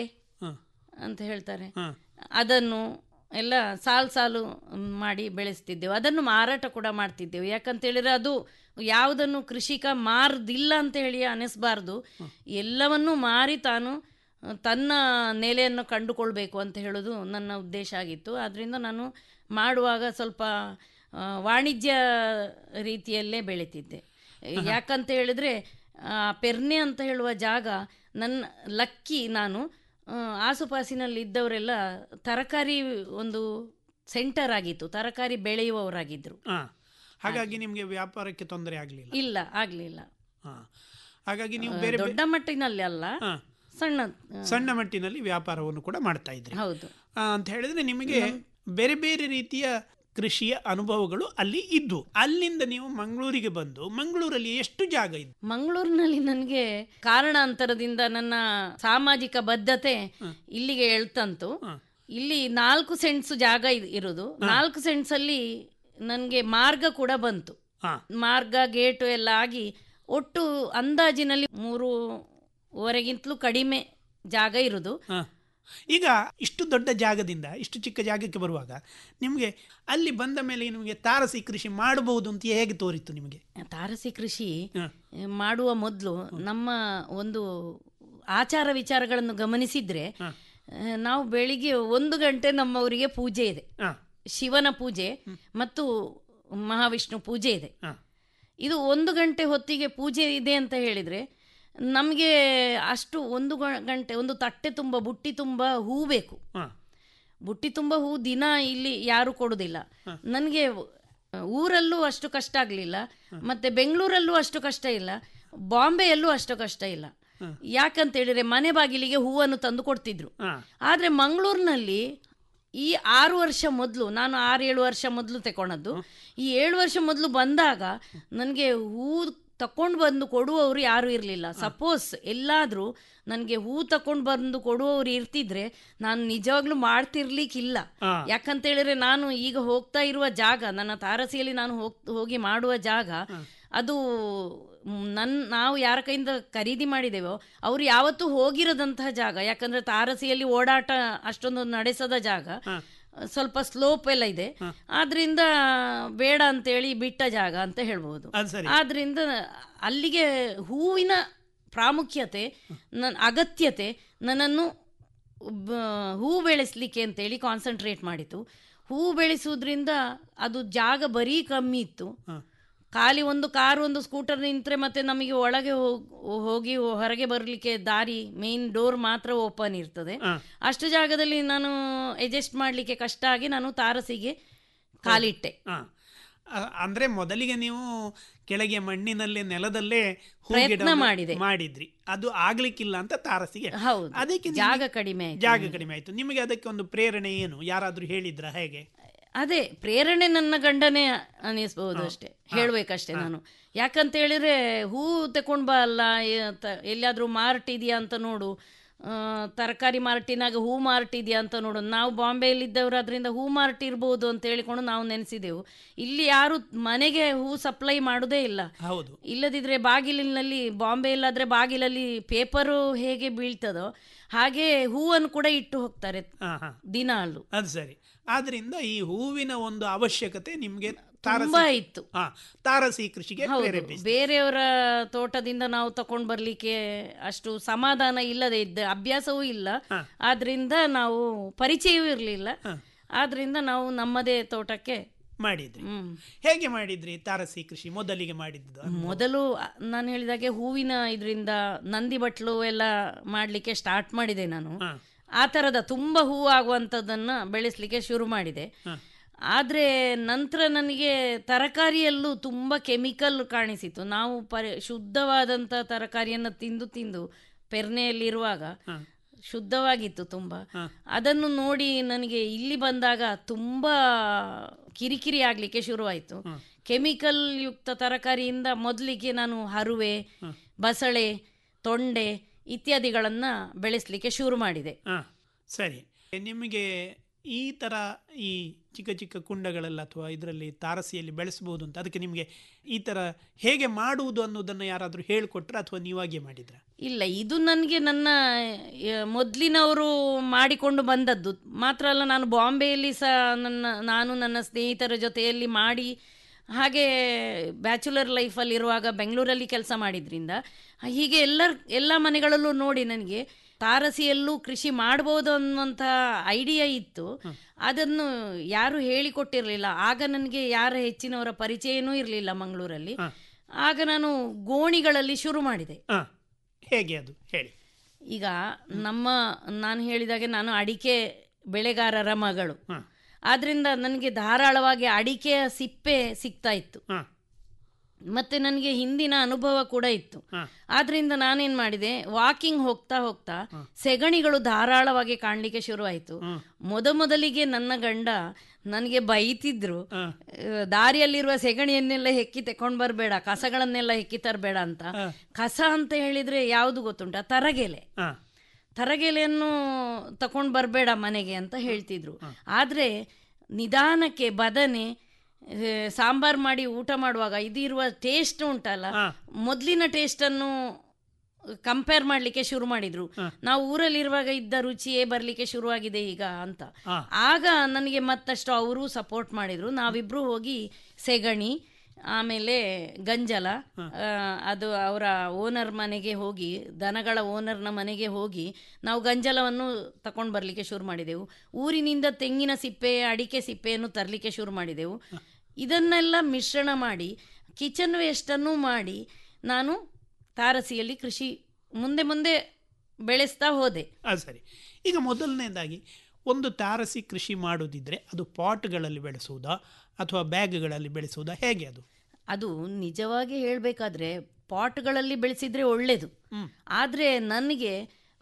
ಅಂತ ಹೇಳ್ತಾರೆ ಅದನ್ನು ಎಲ್ಲ ಸಾಲು ಸಾಲು ಮಾಡಿ ಬೆಳೆಸ್ತಿದ್ದೆವು ಅದನ್ನು ಮಾರಾಟ ಕೂಡ ಮಾಡ್ತಿದ್ದೆವು ಯಾಕಂತ ಹೇಳಿದ್ರೆ ಅದು ಯಾವುದನ್ನು ಕೃಷಿಕ ಮಾರ್ದಿಲ್ಲ ಅಂತ ಹೇಳಿ ಅನಿಸ್ಬಾರ್ದು ಎಲ್ಲವನ್ನೂ ಮಾರಿ ತಾನು ತನ್ನ ನೆಲೆಯನ್ನು ಕಂಡುಕೊಳ್ಬೇಕು ಅಂತ ಹೇಳೋದು ನನ್ನ ಉದ್ದೇಶ ಆಗಿತ್ತು ಆದ್ದರಿಂದ ನಾನು ಮಾಡುವಾಗ ಸ್ವಲ್ಪ ಆ, ವಾಣಿಜ್ಯ ರೀತಿಯಲ್ಲೇ ಬೆಳೀತಿದ್ದೆ ಯಾಕಂತ ಹೇಳಿದ್ರೆ ಆ, ಪೆರ್ನೆ ಅಂತ ಹೇಳುವ ಜಾಗ ನನ್ನ ಲಕ್ಕಿ ನಾನು ಆ, ಆಸುಪಾಸಿನಲ್ಲಿ ಇದ್ದವರೆಲ್ಲ ತರಕಾರಿ ಒಂದು ಸೆಂಟರ್ ಆಗಿತ್ತು ತರಕಾರಿ ಬೆಳೆಯುವವರಾಗಿದ್ರು
ಹಾ ಹಾಗಾಗಿ ನಿಮ್ಗೆ ವ್ಯಾಪಾರಕ್ಕೆ ತೊಂದರೆ ಆಗ್ಲಿಲ್ಲ
ಇಲ್ಲ ಆಗ್ಲಿಲ್ಲ
ಹಾ ಹಾಗಾಗಿ ನೀವು
ಆ,
ಬೇರೆ
ದೊಡ್ಡ ಮಟ್ಟಿನಲ್ಲಿ ಅಲ್ಲ ಸಣ್ಣ ಆ,
ಸಣ್ಣ ಮಟ್ಟಿನಲ್ಲಿ ವ್ಯಾಪಾರವನ್ನು ಕೂಡ ಮಾಡ್ತಾ ಇದ್ರಿ
ಹೌದು
ಆ, ಅಂತ ಹೇಳಿದ್ರೆ ನಿಮಗೆ ಬೇರೆ ಬೇರೆ ರೀತಿಯ ಕೃಷಿಯ ಅನುಭವಗಳು ಅಲ್ಲಿ ಇದ್ವು ಅಲ್ಲಿಂದ ನೀವು ಮಂಗಳೂರಿಗೆ ಬಂದು ಮಂಗಳೂರಲ್ಲಿ ಎಷ್ಟು ಜಾಗ ಇದ್ದು
ಮಂಗಳೂರಿನಲ್ಲಿ ನನಗೆ ಕಾರಣಾಂತರದಿಂದ ನನ್ನ ಸಾಮಾಜಿಕ ಬದ್ಧತೆ ಇಲ್ಲಿಗೆ ಎಳ್ತಂತು ಇಲ್ಲಿ ನಾಲ್ಕು ಸೆಂಟ್ಸ್ ಜಾಗ ಇದ್- ಇರೋದು ನಾಲ್ಕು ಸೆಂಟ್ಸ್ ಅಲ್ಲಿ ನನಗೆ ಮಾರ್ಗ ಕೂಡ ಬಂತು ಮಾರ್ಗ ಗೇಟು ಎಲ್ಲ ಆಗಿ ಒಟ್ಟು ಅಂದಾಜಿನಲ್ಲಿ ಮೂರುವರೆಗಿಂತಲೂ ಕಡಿಮೆ ಜಾಗ ಇರುವುದು
ಈಗ ಇಷ್ಟು ದೊಡ್ಡ ಜಾಗದಿಂದ ಇಷ್ಟು ಚಿಕ್ಕ ಜಾಗಕ್ಕೆ ಬರುವಾಗ ನಿಮಗೆ ಅಲ್ಲಿ ಬಂದ ಮೇಲೆ ನಿಮಗೆ ತಾರಸಿ ಕೃಷಿ ಮಾಡಬಹುದು ಅಂತ ಹೇಗೆ ತೋರಿತ್ತು ನಿಮಗೆ
ತಾರಸಿ ಕೃಷಿ ಮಾಡುವ ಮೊದಲು ನಮ್ಮ ಒಂದು ಆಚಾರ ವಿಚಾರಗಳನ್ನು ಗಮನಿಸಿದ್ರೆ ಆ, ನಾವು ಬೆಳಿಗ್ಗೆ ಒಂದು ಗಂಟೆ ನಮ್ಮ ಊರಿಗೆ ಪೂಜೆ ಇದೆ ಶಿವನ ಪೂಜೆ ಮತ್ತು ಮಹಾವಿಷ್ಣು ಪೂಜೆ ಇದೆ ಇದು ಒಂದು ಗಂಟೆ ಹೊತ್ತಿಗೆ ಪೂಜೆ ಇದೆ ಅಂತ ಹೇಳಿದ್ರೆ ನಮಗೆ ಅಷ್ಟು ಒಂದು ಗ- ಗಂಟೆ ಒಂದು ತಟ್ಟೆ ತುಂಬ ಬುಟ್ಟಿ ತುಂಬ ಹೂ ಬೇಕು ಬುಟ್ಟಿ ತುಂಬ ಹೂ ದಿನ ಇಲ್ಲಿ ಯಾರು ಕೊಡುದಿಲ್ಲ ನನಗೆ ಊರಲ್ಲೂ ಅಷ್ಟು ಕಷ್ಟ ಆಗಲಿಲ್ಲ ಮತ್ತೆ ಬೆಂಗಳೂರಲ್ಲೂ ಅಷ್ಟು ಕಷ್ಟ ಇಲ್ಲ ಬಾಂಬೆಯಲ್ಲೂ ಅಷ್ಟು ಕಷ್ಟ ಇಲ್ಲ ಯಾಕಂತ ಹೇಳಿದ್ರೆ ಮನೆ ಬಾಗಿಲಿಗೆ ಹೂವನ್ನು ತಂದು ಕೊಡ್ತಿದ್ರು ಆದ್ರೆ ಮಂಗಳೂರಿನಲ್ಲಿ ಈ ಆರು ವರ್ಷ ಮೊದಲು ನಾನು ಆರು ಏಳು ವರ್ಷ ಮೊದಲು ತಗೊಂಡದ್ದು ಈ ಏಳು ವರ್ಷ ಮೊದಲು ಬಂದಾಗ ನನಗೆ ಹೂ ತಕೊಂಡು ಬಂದು ಕೊಡುವವರು ಯಾರು ಇರಲಿಲ್ಲ ಸಪೋಸ್ ಎಲ್ಲಾದರೂ ನನಗೆ ಹೂ ತಕೊಂಡು ಬಂದು ಕೊಡುವವರು ಇರ್ತಿದ್ರೆ ನಾನು ನಿಜವಾಗ್ಲೂ ಮಾಡ್ತಿರ್ಲಿಕ್ಕಿಲ್ಲ
ಆ.
ಯಾಕಂತ ಹೇಳಿದ್ರೆ ನಾನು ಈಗ ಹೋಗ್ತಾ ಇರುವ ಜಾಗ ನನ್ನ ತಾರಸಿಯಲ್ಲಿ ನಾನು ಹೋಗ್ ಹೋಗಿ ಮಾಡುವ ಜಾಗ ಅದು ನನ್ನ ನಾವು ಯಾರ ಕೈಯಿಂದ ಖರೀದಿ ಮಾಡಿದ್ದೇವೋ ಅವರು ಯಾವತ್ತೂ ಹೋಗಿರದಂತಹ ಜಾಗ ಯಾಕಂದ್ರೆ ತಾರಸಿಯಲ್ಲಿ ಓಡಾಟ ಅಷ್ಟೊಂದು ನಡೆಸದ ಜಾಗ ಸ್ವಲ್ಪ ಸ್ಲೋಪ್ ಎಲ್ಲ ಇದೆ ಆದ್ರಿಂದ ಬೇಡ ಅಂತೇಳಿ ಬಿಟ್ಟ ಜಾಗ ಅಂತ ಹೇಳ್ಬೋದು
ಅದು ಸರಿ.
ಆದ್ರಿಂದ ಅಲ್ಲಿಗೆ ಹೂವಿನ ಪ್ರಾಮುಖ್ಯತೆ ನನ್ನ ಅಗತ್ಯತೆ ನನ್ನನ್ನು ಬ- ಹೂ ಬೆಳೆಸಲಿಕ್ಕೆ ಅಂತೇಳಿ ಕಾನ್ಸಂಟ್ರೇಟ್ ಮಾಡಿತು ಹೂ ಬೆಳೆಸುವುದ್ರಿಂದ ಅದು ಜಾಗ ಬರೀ ಕಮ್ಮಿ ಇತ್ತು ಖಾಲಿ ಒಂದು ಕಾರ್ ಒಂದು ಸ್ಕೂಟರ್ ನಿಂತರೆ ಮತ್ತೆ ನಮಗೆ ಒಳಗೆ ಹೋಗ್- ಹೋಗಿ ಹೊರಗೆ ಬರಲಿಕ್ಕೆ ದಾರಿ ಮೇನ್ ಡೋರ್ ಮಾತ್ರ ಓಪನ್ ಇರ್ತದೆ ಅಷ್ಟು ಜಾಗದಲ್ಲಿ ನಾನು ಅಡ್ಜಸ್ಟ್ ಮಾಡಲಿಕ್ಕೆ ಕಷ್ಟ ಆಗಿ ನಾನು ತಾರಸಿಗೆ ಕಾಲಿಟ್ಟೆ
ಆ. ಅ- ಅಂದ್ರೆ ಮೊದಲಿಗೆ ನೀವು ಕೆಳಗೆ ಮಣ್ಣಿನಲ್ಲೇ ನೆಲದಲ್ಲೇ ಹೂ
ಪ್ರಯತ್ನ
ಗಿಡವನ್ನು
ಮಾಡಿದೆ.
ಮಾಡಿದ್ರಿ ಅದು ಆಗ್ಲಿಕ್ಕಿಲ್ಲ ಅಂತ ತಾರಸಿಗೆ
ಹೌದು.
ಅದಕ್ಕೆ ನಿಮಗೆ-
ಜಾಗ ಕಡಿಮೆ ಆಯ್ತು
ಜಾಗ
ನನಗೆ.
ಕಡಿಮೆ ಆಯ್ತು ನಿಮಗೆ ಅದಕ್ಕೆ ಒಂದು ಪ್ರೇರಣೆ ಏನು ಯಾರಾದ್ರೂ ಹೇಳಿದ್ರ ಹೇಗೆ
ಅದೇ ಪ್ರೇರಣೆ ನನ್ನ ಗಂಡನೇ ಅನ್ನಿಸ್ಬಹುದು ಅಷ್ಟೇ ಹೇಳ್ಬೇಕಷ್ಟೇ ನಾನು ಯಾಕಂತ ಹೇಳಿದ್ರೆ ಹೂ ತಕೊಂಡ್ ಬಾ ಅಲ್ಲ ಎ- ತ- ಎಲ್ಲಿಯಾದ್ರೂ ಮಾರ್ಟ್ ಇದೆಯಾ ಅಂತ ನೋಡು ತರಕಾರಿ ಮಾರ್ಟಿನಾಗ ಹೂ ಮಾರ್ಟ್ ಇದೆಯಾ ಅಂತ ನೋಡು ನಾವು ಬಾಂಬೆಯಲ್ಲಿದ್ದವರು ಅದರಿಂದ ಹೂ ಮಾರ್ಟ್ ಇರ್ಬೋದು ಅಂತ ಹೇಳಿಕೊಂಡು ನಾವು ನೆನೆಸಿದೆವು ಇಲ್ಲಿ ಯಾರು ಮನೆಗೆ ಹೂ ಸಪ್ಲೈ ಮಾಡೋದೇ ಇಲ್ಲ
ಹೌದು
ಇಲ್ಲದಿದ್ರೆ ಬಾಗಿಲಿನಲ್ಲಿ ಬಾಂಬೆ ಇಲ್ಲಾದ್ರೆ ಬಾಗಿಲಲ್ಲಿ ಪೇಪರು ಹೇಗೆ ಬೀಳ್ತದೋ ಹಾಗೆ ಹೂವನ್ನು ಕೂಡ ಇಟ್ಟು ಹೋಗ್ತಾರೆ
ಹಾ ಹಾ
ದಿನಾಲು
ಅದು ಸರಿ ಆದ್ರಿಂದ ಈ ಹೂವಿನ ಒಂದು ಅವಶ್ಯಕತೆ ನಿಮ್ಗೆ
ತುಂಬಾ ಇತ್ತು.
ಹಾ ತಾರಸಿ ಕೃಷಿಗೆ
ಹೌದು
ಪ್ರೇರೇಪಿಸಿತು.
ಬೇರೆಯವರ ತೋಟದಿಂದ ನಾವು ತಕೊಂಡ್ ಬರ್ಲಿಕ್ಕೆ ಅಷ್ಟು ಸಮಾಧಾನ ಇಲ್ಲದೆ ಇದ್ದ ಅಭ್ಯಾಸವೂ ಇಲ್ಲ ಆದ್ರಿಂದ ನಾವು ಪರಿಚಯವೂ ಇರಲಿಲ್ಲ ಆದ್ರಿಂದ ನಾವು ನಮ್ಮದೇ ತೋಟಕ್ಕೆ
ಮಾಡಿದ್ರಿ ಹೇಗೆ ಮಾಡಿದ್ರಿ ತಾರಸಿ ಕೃಷಿ ಮೊದಲಿಗೆ ಮಾಡಿದ್ದು
ಮೊದಲು ಅ, ನಾನು ಹೇಳಿದಾಗೆ ಹೂವಿನ ಇದರಿಂದ ನಂದಿ ಬಟ್ಲು ಎಲ್ಲ ಮಾಡಲಿಕ್ಕೆ ಸ್ಟಾರ್ಟ್ ಮಾಡಿದೆ ನಾನು ಆ ಥರದ ತುಂಬ ಹೂ ಆಗುವಂಥದ್ದನ್ನ ಬೆಳೆಸಲಿಕ್ಕೆ ಶುರು ಮಾಡಿದೆ ಆದರೆ ನಂತರ ನನಗೆ ತರಕಾರಿಯಲ್ಲೂ ತುಂಬ ಕೆಮಿಕಲ್ ಕಾಣಿಸಿತು ನಾವು ಪರಿ ಶುದ್ಧವಾದಂಥ ತರಕಾರಿಯನ್ನು ತಿಂದು ತಿಂದು ಪೆರ್ನೆಯಲ್ಲಿರುವಾಗ ಶುದ್ಧವಾಗಿತ್ತು ತುಂಬ ಅದನ್ನು ನೋಡಿ ನನಗೆ ಇಲ್ಲಿ ಬಂದಾಗ ತುಂಬ ಕಿರಿಕಿರಿ ಆಗಲಿಕ್ಕೆ ಶುರುವಾಯಿತು ಕೆಮಿಕಲ್ ಯುಕ್ತ ತರಕಾರಿಯಿಂದ ಮೊದಲಿಗೆ ನಾನು ಹರುವೆ ಬಸಳೆ ತೊಂಡೆ ಇತ್ಯಾದಿಗಳನ್ನು ಬೆಳೆಸಲಿಕ್ಕೆ ಶುರು ಮಾಡಿದೆ
ಹಾ ಸರಿ ನಿಮಗೆ ಈ ತರ ಈ ಚಿಕ್ಕ ಚಿಕ್ಕ ಕುಂಡಗಳೆಲ್ಲ ಅಥವಾ ಇದರಲ್ಲಿ ತಾರಸಿಯಲ್ಲಿ ಬೆಳೆಸಬಹುದು ಅಂತ ಅದಕ್ಕೆ ನಿಮಗೆ ಈ ತರ ಹೇಗೆ ಮಾಡುವುದು ಅನ್ನೋದನ್ನು ಯಾರಾದರೂ ಹೇಳಿಕೊಟ್ರ ಅಥವಾ ನೀವಾಗೆ ಮಾಡಿದ್ರ
ಇಲ್ಲ ಇದು ನನಗೆ ನನ್ನ ಆ, ಮೊದಲಿನವರು ಮಾಡಿಕೊಂಡು ಬಂದದ್ದು ಮಾತ್ರ ಅಲ್ಲ ನಾನು ಬಾಂಬೆಯಲ್ಲಿ ಸಹ ನನ್ನ ನಾನು ನನ್ನ ಸ್ನೇಹಿತರ ಜೊತೆಯಲ್ಲಿ ಮಾಡಿ ಹಾಗೆ ಬ್ಯಾಚುಲರ್ ಲೈಫಲ್ಲಿ ಇರುವಾಗ ಬೆಂಗಳೂರಲ್ಲಿ ಕೆಲಸ ಮಾಡಿದ್ರಿಂದ ಹೀಗೆ ಎಲ್ಲರ ಎಲ್ಲ ಮನೆಗಳಲ್ಲೂ ನೋಡಿ ನನಗೆ ತಾರಸಿಯಲ್ಲೂ ಕೃಷಿ ಮಾಡ್ಬೋದು ಅನ್ನುವಂಥ ಐಡಿಯಾ ಇತ್ತು ಅದನ್ನು ಯಾರು ಹೇಳಿಕೊಟ್ಟಿರಲಿಲ್ಲ ಆಗ ನನಗೆ ಯಾರ ಹೆಚ್ಚಿನವರ ಪರಿಚಯನೂ ಇರಲಿಲ್ಲ ಮಂಗಳೂರಲ್ಲಿ ಆಗ ನಾನು ಗೋಣಿಗಳಲ್ಲಿ ಶುರು ಮಾಡಿದೆ
ಹಾ ಹೇಗೆ ಅದು ಹೇಳಿ
ಈಗ ನಮ್ಮ ನಾನು ಹೇಳಿದಾಗೆ ನಾನು ಅಡಿಕೆ ಬೆಳೆಗಾರರ ಮಗಳು ಆದ್ರಿಂದ ನನಗೆ ಧಾರಾಳವಾಗಿ ಅಡಿಕೆಯ ಸಿಪ್ಪೆ ಸಿಗ್ತಾ ಇತ್ತು ಮತ್ತೆ ನನಗೆ ಹಿಂದಿನ ಅನುಭವ ಕೂಡ ಇತ್ತು ಆದ್ರಿಂದ ನಾನೇನ್ ಮಾಡಿದೆ ವಾಕಿಂಗ್ ಹೋಗ್ತಾ ಹೋಗ್ತಾ ಸೆಗಣಿಗಳು ಧಾರಾಳವಾಗಿ ಕಾಣಲಿಕ್ಕೆ ಶುರುವಾಯಿತು ಮೊದಮೊದಲಿಗೆ ನನ್ನ ಗಂಡ ನನಗೆ ಬೈತಿದ್ರು ಆ, ದಾರಿಯಲ್ಲಿರುವ ಸೆಗಣಿಯನ್ನೆಲ್ಲ ಹೆಕ್ಕಿ ತಕೊಂಡ್ ಬರಬೇಡ ಕಸಗಳನ್ನೆಲ್ಲ ಹೆಕ್ಕಿ ತರಬೇಡ ಅಂತ ಕಸ ಅಂತ ಹೇಳಿದ್ರೆ ಯಾವುದು ಗೊತ್ತುಂಟ ತರಗೆಲೆ ತರಗೆಲೆಯನ್ನು ತಕೊಂಡ್ ಬರಬೇಡ ಮನೆಗೆ ಅಂತ ಹೇಳ್ತಿದ್ರು ಆದ್ರೆ ನಿಧಾನಕ್ಕೆ ಬದನೆ ಆ, ಸಾಂಬಾರ್ ಮಾಡಿ ಊಟ ಮಾಡುವಾಗ ಇದಿರುವ ಟೇಸ್ಟ್ ಉಂಟಲ್ಲ ಮೊದಲಿನ ಟೇಸ್ಟನ್ನು ಕಂಪೇರ್ ಮಾಡಲಿಕ್ಕೆ ಶುರು ಮಾಡಿದ್ರು ನಾವು ಊರಲ್ಲಿರುವಾಗ ಇದ್ದ ರುಚಿಯೇ ಬರಲಿಕ್ಕೆ ಶುರುವಾಗಿದೆ ಈಗ ಅಂತ ಆಗ ನನಗೆ ಮತ್ತಷ್ಟು ಅವರು ಸಪೋರ್ಟ್ ಮಾಡಿದ್ರು ನಾವಿಬ್ರು ಹೋಗಿ ಸೆಗಣಿ ಆಮೇಲೆ ಗಂಜಲ ಆ, ಅದು ಅವರ ಓನರ್ ಮನೆಗೆ ಹೋಗಿ ದನಗಳ ಓನರ್ನ ಮನೆಗೆ ಹೋಗಿ ನಾವು ಗಂಜಲವನ್ನು ತಕೊಂಡು ಬರಲಿಕ್ಕೆ ಶುರು ಮಾಡಿದೆವು ಊರಿನಿಂದ ತೆಂಗಿನ ಸಿಪ್ಪೆ ಅಡಿಕೆ ಸಿಪ್ಪೆಯನ್ನು ತರಲಿಕ್ಕೆ ಶುರು ಮಾಡಿದೆವು ಇದನ್ನೆಲ್ಲ ಮಿಶ್ರಣ ಮಾಡಿ ಕಿಚನ್ ವೇಸ್ಟನ್ನು ಮಾಡಿ ನಾನು ತಾರಸಿಯಲ್ಲಿ ಕೃಷಿ ಮುಂದೆ ಮುಂದೆ ಬೆಳೆಸ್ತಾ ಹೋದೆ
ಅದು ಸರಿ ಈಗ ಮೊದಲನೇದಾಗಿ ಒಂದು ತಾರಸಿ ಕೃಷಿ ಮಾಡೋದಿದ್ರೆ ಅದು ಪಾಟ್ಗಳಲ್ಲಿ ಬೆಳೆಸುವುದಾ ಅಥವಾ ಬ್ಯಾಗ್ಗಳಲ್ಲಿ ಬೆಳೆಸುವುದಾ ಹೇಗೆ ಅದು
ಅದು ನಿಜವಾಗಿ ಹೇಳಬೇಕಾದ್ರೆ ಪಾಟ್ಗಳಲ್ಲಿ ಬೆಳೆಸಿದ್ರೆ ಒಳ್ಳೇದು ಆದರೆ ನನಗೆ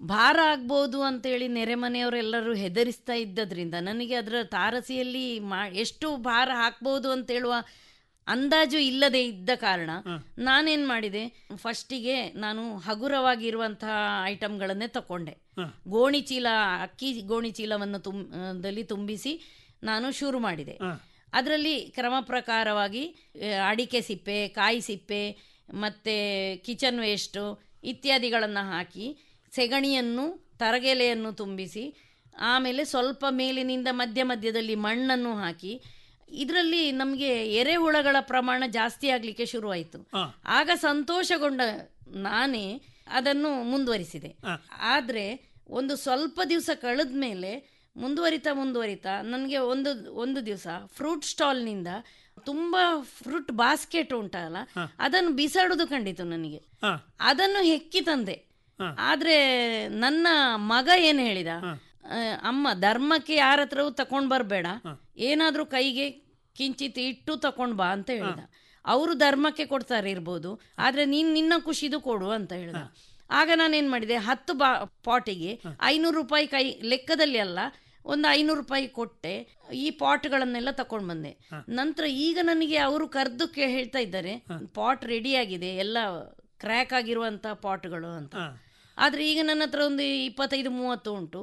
ಭಾರ ಆಗ್ಬೋದು ಅಂತೇಳಿ ನೆರೆಮನೆಯವರೆಲ್ಲರೂ ಹೆದರಿಸ್ತಾ ಇದ್ದದ್ರಿಂದ ನನಗೆ ಅದರ ತಾರಸಿಯಲ್ಲಿ ಮಾ ಎಷ್ಟು ಭಾರ ಹಾಕ್ಬೋದು ಅಂತ ಹೇಳುವ ಅಂದಾಜು ಇಲ್ಲದೆ ಇದ್ದ ಕಾರಣ ನಾನೇನ್ ಮಾಡಿದೆ ಫಸ್ಟಿಗೆ ನಾನು ಹಗುರವಾಗಿರುವಂತಹ ಐಟಮ್ಗಳನ್ನೇ ತಕೊಂಡೆ ಗೋಣಿ ಚೀಲ ಅಕ್ಕಿ ಗೋಣಿ ಚೀಲವನ್ನು ತುಂ ದಲ್ಲಿ ತುಂಬಿಸಿ ನಾನು ಶುರು ಮಾಡಿದೆ ಅದರಲ್ಲಿ ಕ್ರಮ ಪ್ರಕಾರವಾಗಿ ಆ, ಅಡಿಕೆ ಸಿಪ್ಪೆ ಕಾಯಿ ಸಿಪ್ಪೆ ಮತ್ತು ಕಿಚನ್ ವೇಸ್ಟು ಇತ್ಯಾದಿಗಳನ್ನು ಹಾಕಿ ಸೆಗಣಿಯನ್ನು ತರಗೆಲೆಯನ್ನು ತುಂಬಿಸಿ ಆಮೇಲೆ ಸ್ವಲ್ಪ ಮೇಲಿನಿಂದ ಮಧ್ಯ ಮಧ್ಯದಲ್ಲಿ ಮಣ್ಣನ್ನು ಹಾಕಿ ಇದರಲ್ಲಿ ನಮಗೆ ಎರೆಹುಳಗಳ ಪ್ರಮಾಣ ಜಾಸ್ತಿ ಆಗಲಿಕ್ಕೆ ಶುರುವಾಯಿತು ಆಗ ಸಂತೋಷಗೊಂಡ ನಾನೇ ಅದನ್ನು ಮುಂದುವರಿಸಿದೆ ಆದರೆ ಒಂದು ಸ್ವಲ್ಪ ದಿವಸ ಕಳೆದ ಮೇಲೆ ಮುಂದುವರಿತಾ ಮುಂದುವರಿತಾ ನನಗೆ ಒಂದು ಒಂದು ದಿವಸ ಫ್ರೂಟ್ ಸ್ಟಾಲ್ನಿಂದ ತುಂಬ ಫ್ರೂಟ್ ಬಾಸ್ಕೆಟ್ ಉಂಟಲ್ಲ ಅದನ್ನು ಬಿಸಾಡುದು ಕಂಡಿತು ನನಗೆ ಅದನ್ನು ಹೆಕ್ಕಿ ತಂದೆ ಆದ್ರೆ ನನ್ನ ಮಗ ಏನು ಹೇಳಿದ ಆ, ಅಮ್ಮ ಧರ್ಮಕ್ಕೆ ಯಾರ ಹತ್ರವೂ ತಕೊಂಡ್ ಬರಬೇಡ ಏನಾದ್ರೂ ಕೈಗೆ ಕಿಂಚಿತ್ ಇಟ್ಟು ತಕೊಂಡ್ ಬಾ ಅಂತ ಹೇಳಿದ ಅವರು ಧರ್ಮಕ್ಕೆ ಕೊಡ್ತಾರೆ ಇರ್ಬೋದು ಆದ್ರೆ ನೀನ್ ನಿನ್ನ ಖುಷಿದು ಕೊಡು ಅಂತ ಹೇಳಿದ ಆಗ ನಾನೇನ್ ಮಾಡಿದೆ ಹತ್ತು ಬಾ ಪಾಟಿಗೆ ಐನೂರು ರೂಪಾಯಿ ಕೈ ಲೆಕ್ಕದಲ್ಲಿ ಅಲ್ಲ ಒಂದು ಐನೂರು ರೂಪಾಯಿ ಕೊಟ್ಟೆ ಈ ಪಾಟ್ಗಳನ್ನೆಲ್ಲ ತಕೊಂಡ್ ಬಂದೆ ನಂತರ ಈಗ ನನಗೆ ಅವರು ಕರೆದು ಕೇ ಹೇಳ್ತಾ ಇದ್ದಾರೆ ಪಾಟ್ ರೆಡಿ ಆಗಿದೆ ಎಲ್ಲ ಕ್ರ್ಯಾಕ್ ಆಗಿರುವಂತ ಪಾಟ್ಗಳು ಅಂತ ಆದ್ರೆ ಈಗ ನನ್ನ ಹತ್ರ ಒಂದು ಇಪ್ಪತ್ತೈದು ಮೂವತ್ತು ಉಂಟು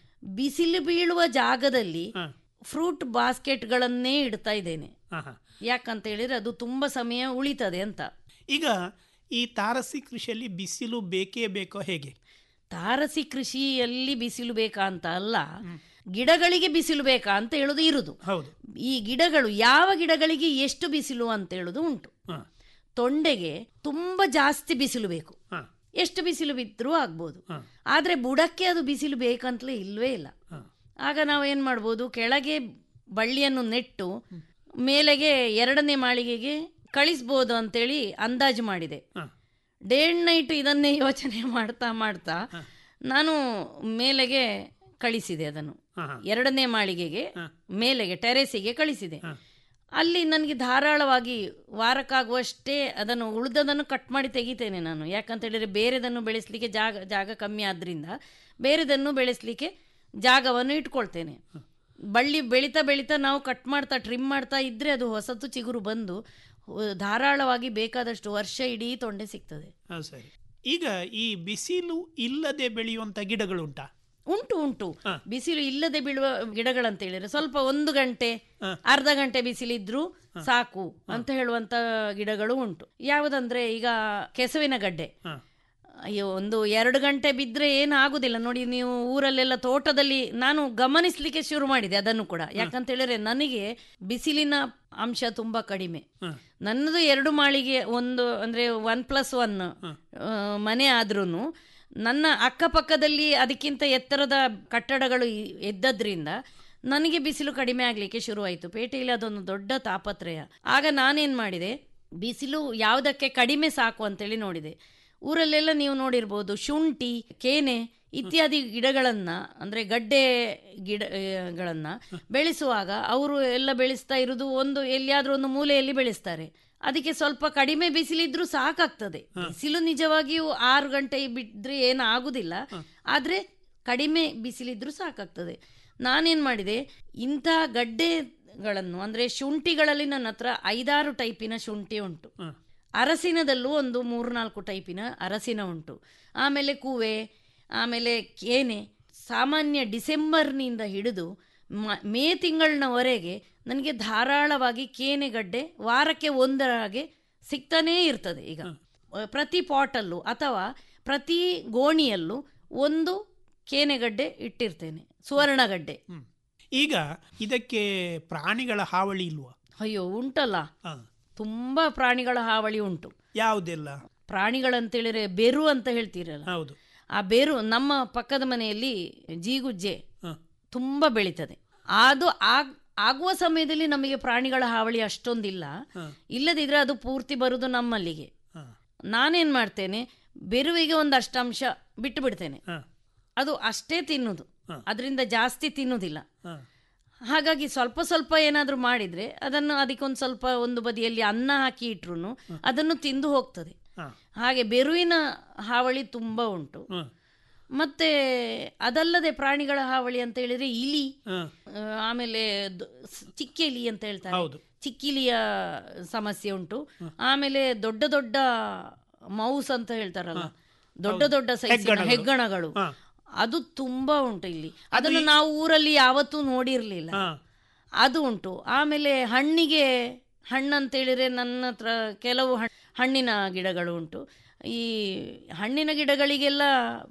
ಬಿಸಿಲು ಬೀಳುವ ಜಾಗದಲ್ಲಿ ಫ್ರೂಟ್ ಬಾಸ್ಕೆಟ್ಗಳನ್ನೇ ಇಡ್ತಾ ಇದ್ದೇನೆ ಯಾಕಂತ ಹೇಳಿದ್ರೆ ಅದು ತುಂಬಾ ಸಮಯ ಉಳಿತದೆ ಅಂತ
ಈಗ ಈ ತಾರಸಿ ಕೃಷಿಯಲ್ಲಿ ಬಿಸಿಲು ಬೇಕೇ ಬೇಕೋ ಹೇಗೆ
ತಾರಸಿ ಕೃಷಿಯಲ್ಲಿ ಬಿಸಿಲು ಬೇಕಾ ಅಂತ ಅಲ್ಲ ಗಿಡಗಳಿಗೆ ಬಿಸಿಲು ಬೇಕಾ ಅಂತ ಹೇಳುದು ಇರುದು
ಹೌದು
ಈ ಗಿಡಗಳು ಯಾವ ಗಿಡಗಳಿಗೆ ಎಷ್ಟು ಬಿಸಿಲು ಅಂತ ಹೇಳುದು ಉಂಟು ತೊಂಡೆಗೆ ತುಂಬಾ ಜಾಸ್ತಿ ಬಿಸಿಲು ಬೇಕು ಎಷ್ಟು ಬಿಸಿಲು ಬಿದ್ದರೂ ಆಗ್ಬೋದು ಆದ್ರೆ ಬುಡಕ್ಕೆ ಅದು ಬಿಸಿಲು ಬೇಕಂತಲೇ ಇಲ್ವೇ ಇಲ್ಲ ಆಗ ನಾವು ಏನ್ ಮಾಡ್ಬೋದು ಕೆಳಗೆ ಬಳ್ಳಿಯನ್ನು ನೆಟ್ಟು ಮೇಲೆಗೆ ಎರಡನೇ ಮಾಳಿಗೆಗೆ ಕಳಿಸ್ಬೋದು ಅಂತೇಳಿ ಅಂದಾಜು ಮಾಡಿದೆ ಡೇ ಅಂಡ್ ನೈಟ್ ಇದನ್ನೇ ಯೋಚನೆ ಮಾಡ್ತಾ ಮಾಡ್ತಾ ನಾನು ಮೇಲೆಗೆ ಕಳಿಸಿದೆ ಅದನ್ನು ಎರಡನೇ ಮಾಳಿಗೆಗೆ ಮೇಲೆಗೆ ಟೆರೆಸಿಗೆ ಕಳಿಸಿದೆ ಅಲ್ಲಿ ನನಗೆ ಧಾರಾಳವಾಗಿ ವಾರಕ್ಕಾಗುವಷ್ಟೇ ಅದನ್ನು ಉಳಿದದನ್ನು ಕಟ್ ಮಾಡಿ ತೆಗಿತೇನೆ ನಾನು ಯಾಕಂತ ಹೇಳಿದ್ರೆ ಬೇರೆದನ್ನು ಬೆಳೆಸಲಿಕ್ಕೆ ಜಾಗ ಜಾಗ ಕಮ್ಮಿ ಆದ್ರಿಂದ ಬೇರೆದನ್ನು ಬೆಳೆಸಲಿಕ್ಕೆ ಜಾಗವನ್ನು ಇಟ್ಕೊಳ್ತೇನೆ ಬಳ್ಳಿ ಬೆಳೀತಾ ಬೆಳೀತಾ ನಾವು ಕಟ್ ಮಾಡ್ತಾ ಟ್ರಿಮ್ ಮಾಡ್ತಾ ಇದ್ರೆ ಅದು ಹೊಸತು ಚಿಗುರು ಬಂದು ಅಹ್, ಧಾರಾಳವಾಗಿ ಬೇಕಾದಷ್ಟು ವರ್ಷ ಇಡೀ ತೊಂಡೆ ಸಿಗ್ತದೆ
ಹಾ, ಸರಿ ಈಗ ಈ ಬಿಸಿಲು ಇಲ್ಲದೆ ಬೆಳೆಯುವಂತ ಗಿಡಗಳುಂಟಾ
ಉಂಟು ಉಂಟು ಬಿಸಿಲು ಇಲ್ಲದೆ ಬೀಳುವ ಗಿಡಗಳಂತ ಹೇಳಿದ್ರೆ ಸ್ವಲ್ಪ ಒಂದು ಗಂಟೆ ಅರ್ಧ ಗಂಟೆ ಬಿಸಿಲಿದ್ರು ಸಾಕು ಅಂತ ಹೇಳುವಂತ ಗಿಡಗಳು ಉಂಟು ಯಾವುದಂದ್ರೆ ಈಗ ಕೆಸುವಿನ ಗಡ್ಡೆ ಅಯ್ಯೋ ಒಂದು ಎರಡು ಗಂಟೆ ಬಿದ್ರೆ ಏನು ಆಗುದಿಲ್ಲ ನೋಡಿ ನೀವು ಊರಲ್ಲೆಲ್ಲ ತೋಟದಲ್ಲಿ ನಾನು ಗಮನಿಸ್ಲಿಕ್ಕೆ ಶುರು ಮಾಡಿದೆ ಅದನ್ನು ಕೂಡ ಯಾಕಂತ ಹೇಳಿದ್ರೆ ನನಗೆ ಬಿಸಿಲಿನ ಅಂಶ ತುಂಬಾ ಕಡಿಮೆ ನನ್ನದು ಎರಡು ಮಾಳಿಗೆ ಒಂದು ಅಂದ್ರೆ ಒನ್ ಪ್ಲಸ್ ಒನ್ ಮನೆ ಆದ್ರೂನು ನನ್ನ ಅಕ್ಕಪಕ್ಕದಲ್ಲಿ ಅದಕ್ಕಿಂತ ಎತ್ತರದ ಕಟ್ಟಡಗಳು ಇ- ಇದ್ದದ್ರಿಂದ ನನಗೆ ಬಿಸಿಲು ಕಡಿಮೆ ಆಗಲಿಕ್ಕೆ ಶುರುವಾಯಿತು ಪೇಟೆಯಲ್ಲಿ ಅದೊಂದು ದೊಡ್ಡ ತಾಪತ್ರಯ ಆಗ ನಾನೇನು ಮಾಡಿದೆ ಬಿಸಿಲು ಯಾವುದಕ್ಕೆ ಕಡಿಮೆ ಸಾಕು ಅಂತೇಳಿ ನೋಡಿದೆ ಊರಲ್ಲೆಲ್ಲ ನೀವು ನೋಡಿರ್ಬೋದು ಶುಂಠಿ ಕೇನೆ ಇತ್ಯಾದಿ ಗಿಡಗಳನ್ನ ಅಂದ್ರೆ ಗಡ್ಡೆ ಗಿಡಗಳನ್ನ ಬೆಳೆಸುವಾಗ ಅವರು ಎಲ್ಲ ಬೆಳೆಸ್ತಾ ಇರುವುದು ಒಂದು ಎಲ್ಲಿಯಾದ್ರೂ ಒಂದು ಮೂಲೆಯಲ್ಲಿ ಬೆಳೆಸ್ತಾರೆ ಅದಕ್ಕೆ ಸ್ವಲ್ಪ ಕಡಿಮೆ ಬಿಸಿಲಿದ್ರೂ ಸಾಕಾಗ್ತದೆ ಬಿಸಿಲು ನಿಜವಾಗಿಯೂ ಆರು ಗಂಟೆ ಬಿದ್ರೆ ಏನು ಆಗುದಿಲ್ಲ ಆದ್ರೆ ಕಡಿಮೆ ಬಿಸಿಲಿದ್ರೂ ಸಾಕಾಗ್ತದೆ ನಾನೇನ್ ಮಾಡಿದೆ ಇಂಥ ಗಡ್ಡೆಗಳನ್ನು ಅಂದ್ರೆ ಶುಂಠಿಗಳಲ್ಲಿ ನನ್ನ ಹತ್ರ ಐದಾರು ಟೈಪಿನ ಶುಂಠಿ ಉಂಟು ಅರಸಿನದಲ್ಲೂ ಒಂದು ಮೂರ್ನಾಲ್ಕು ಟೈಪಿನ ಅರಸಿನ ಉಂಟು ಆಮೇಲೆ ಕೂವೆ ಆಮೇಲೆ ಕೇನೆ ಸಾಮಾನ್ಯ ಡಿಸೆಂಬರ್ನಿಂದ ಹಿಡಿದು ಮ- ಮೇ ತಿಂಗಳಿನವರೆಗೆ ನನಗೆ ಧಾರಾಳವಾಗಿ ಕೇನೆಗಡ್ಡೆ ವಾರಕ್ಕೆ ಒಂದರ ಹಾಗೆ ಸಿಗ್ತಾನೇ ಇರ್ತದೆ ಈಗ ಅಹ್, ಪ್ರತಿ ಪಾಟಲ್ಲೂ ಅಥವಾ ಪ್ರತಿ ಗೋಣಿಯಲ್ಲೂ ಒಂದು ಕೇನೆಗಡ್ಡೆ ಇಟ್ಟಿರ್ತೇನೆ ಸುವರ್ಣಗಡ್ಡೆ
ಈಗ ಇದಕ್ಕೆ ಪ್ರಾಣಿಗಳ ಹಾವಳಿ ಇಲ್ವಾ
ಅಯ್ಯೋ ಉಂಟಲ್ಲ ತುಂಬಾ ಪ್ರಾಣಿಗಳ ಹಾವಳಿ ಉಂಟು
ಯಾವುದೆಲ್ಲ
ಪ್ರಾಣಿಗಳಂತೇಳಿದ್ರೆ ಬೆರು ಅಂತ ಹೇಳ್ತೀರಲ್ಲ
ಹೌದು
ಆ ಬೆರು ನಮ್ಮ ಪಕ್ಕದ ಮನೆಯಲ್ಲಿ ಜೀಗುಜ್ಜೆ ತುಂಬಾ ಬೆಳೀತದೆ ಅದು ಆಗ್ ಆಗುವ ಸಮಯದಲ್ಲಿ ನಮಗೆ ಪ್ರಾಣಿಗಳ ಹಾವಳಿ ಅಷ್ಟೊಂದಿಲ್ಲ ಇಲ್ಲದಿದ್ರೆ ಅದು ಪೂರ್ತಿ ಬರುದು ನಮ್ಮಲ್ಲಿಗೆ ನಾನೇನ್ ಮಾಡ್ತೇನೆ ಬೆರುವಿಗೆ ಒಂದು ಅಷ್ಟಂಶ ಬಿಟ್ಟು ಬಿಡ್ತೇನೆ ಅದು ಅಷ್ಟೇ ತಿನ್ನುದು ಅದರಿಂದ ಜಾಸ್ತಿ ತಿನ್ನುವುದಿಲ್ಲ ಹಾಗಾಗಿ ಸ್ವಲ್ಪ ಸ್ವಲ್ಪ ಏನಾದರೂ ಮಾಡಿದ್ರೆ ಅದನ್ನು ಅದಕ್ಕೊಂದು ಸ್ವಲ್ಪ ಒಂದು ಬದಿಯಲ್ಲಿ ಅನ್ನ ಹಾಕಿ ಇಟ್ರು ಅದನ್ನು ತಿಂದು ಹೋಗ್ತದೆ ಹಾಗೆ ಬೆರುವಿನ ಹಾವಳಿ ತುಂಬಾ ಉಂಟು ಮತ್ತೆ ಅದಲ್ಲದೆ ಪ್ರಾಣಿಗಳ ಹಾವಳಿ ಅಂತ ಹೇಳಿದ್ರೆ ಇಲಿ
ಹ.
ಆ, ಆಮೇಲೆ ದ- ಸ್- ಚಿಕ್ಕಿಲಿ ಅಂತ ಹೇಳ್ತಾರೆ
ಹೌದು.
ಚಿಕ್ಕಿಲಿಯ ಸಮಸ್ಯೆ ಉಂಟು ಆಮೇಲೆ ದೊಡ್ಡ ದೊಡ್ಡ ಮೌಸ್ ಅಂತ ಹೇಳ್ತಾರಲ್ಲ ದೊಡ್ಡ
ಹೌದು.
ದೊಡ್ಡ ಸೈಜಿನ
ಹೆಗ್ಗಣಗಳು.
ಹೆಗ್ಗಣಗಳು
ಹ.
ಅದು ತುಂಬಾ ಉಂಟು ಇಲ್ಲಿ ಅದನ್ನು ನಾವು ಊರಲ್ಲಿ ಯಾವತ್ತೂ ನೋಡಿರ್ಲಿಲ್ಲ
ಹ.
ಅದು ಉಂಟು ಆಮೇಲೆ ಹಣ್ಣಿಗೆ ಹಣ್ಣಂತ ಹೇಳಿದ್ರೆ ನನ್ನ ಹತ್ರ ಕೆಲವು ಹಣ್- ಹಣ್ಣಿನ ಗಿಡಗಳು ಉಂಟು ಈ ಹಣ್ಣಿನ ಗಿಡಗಳಿಗೆಲ್ಲ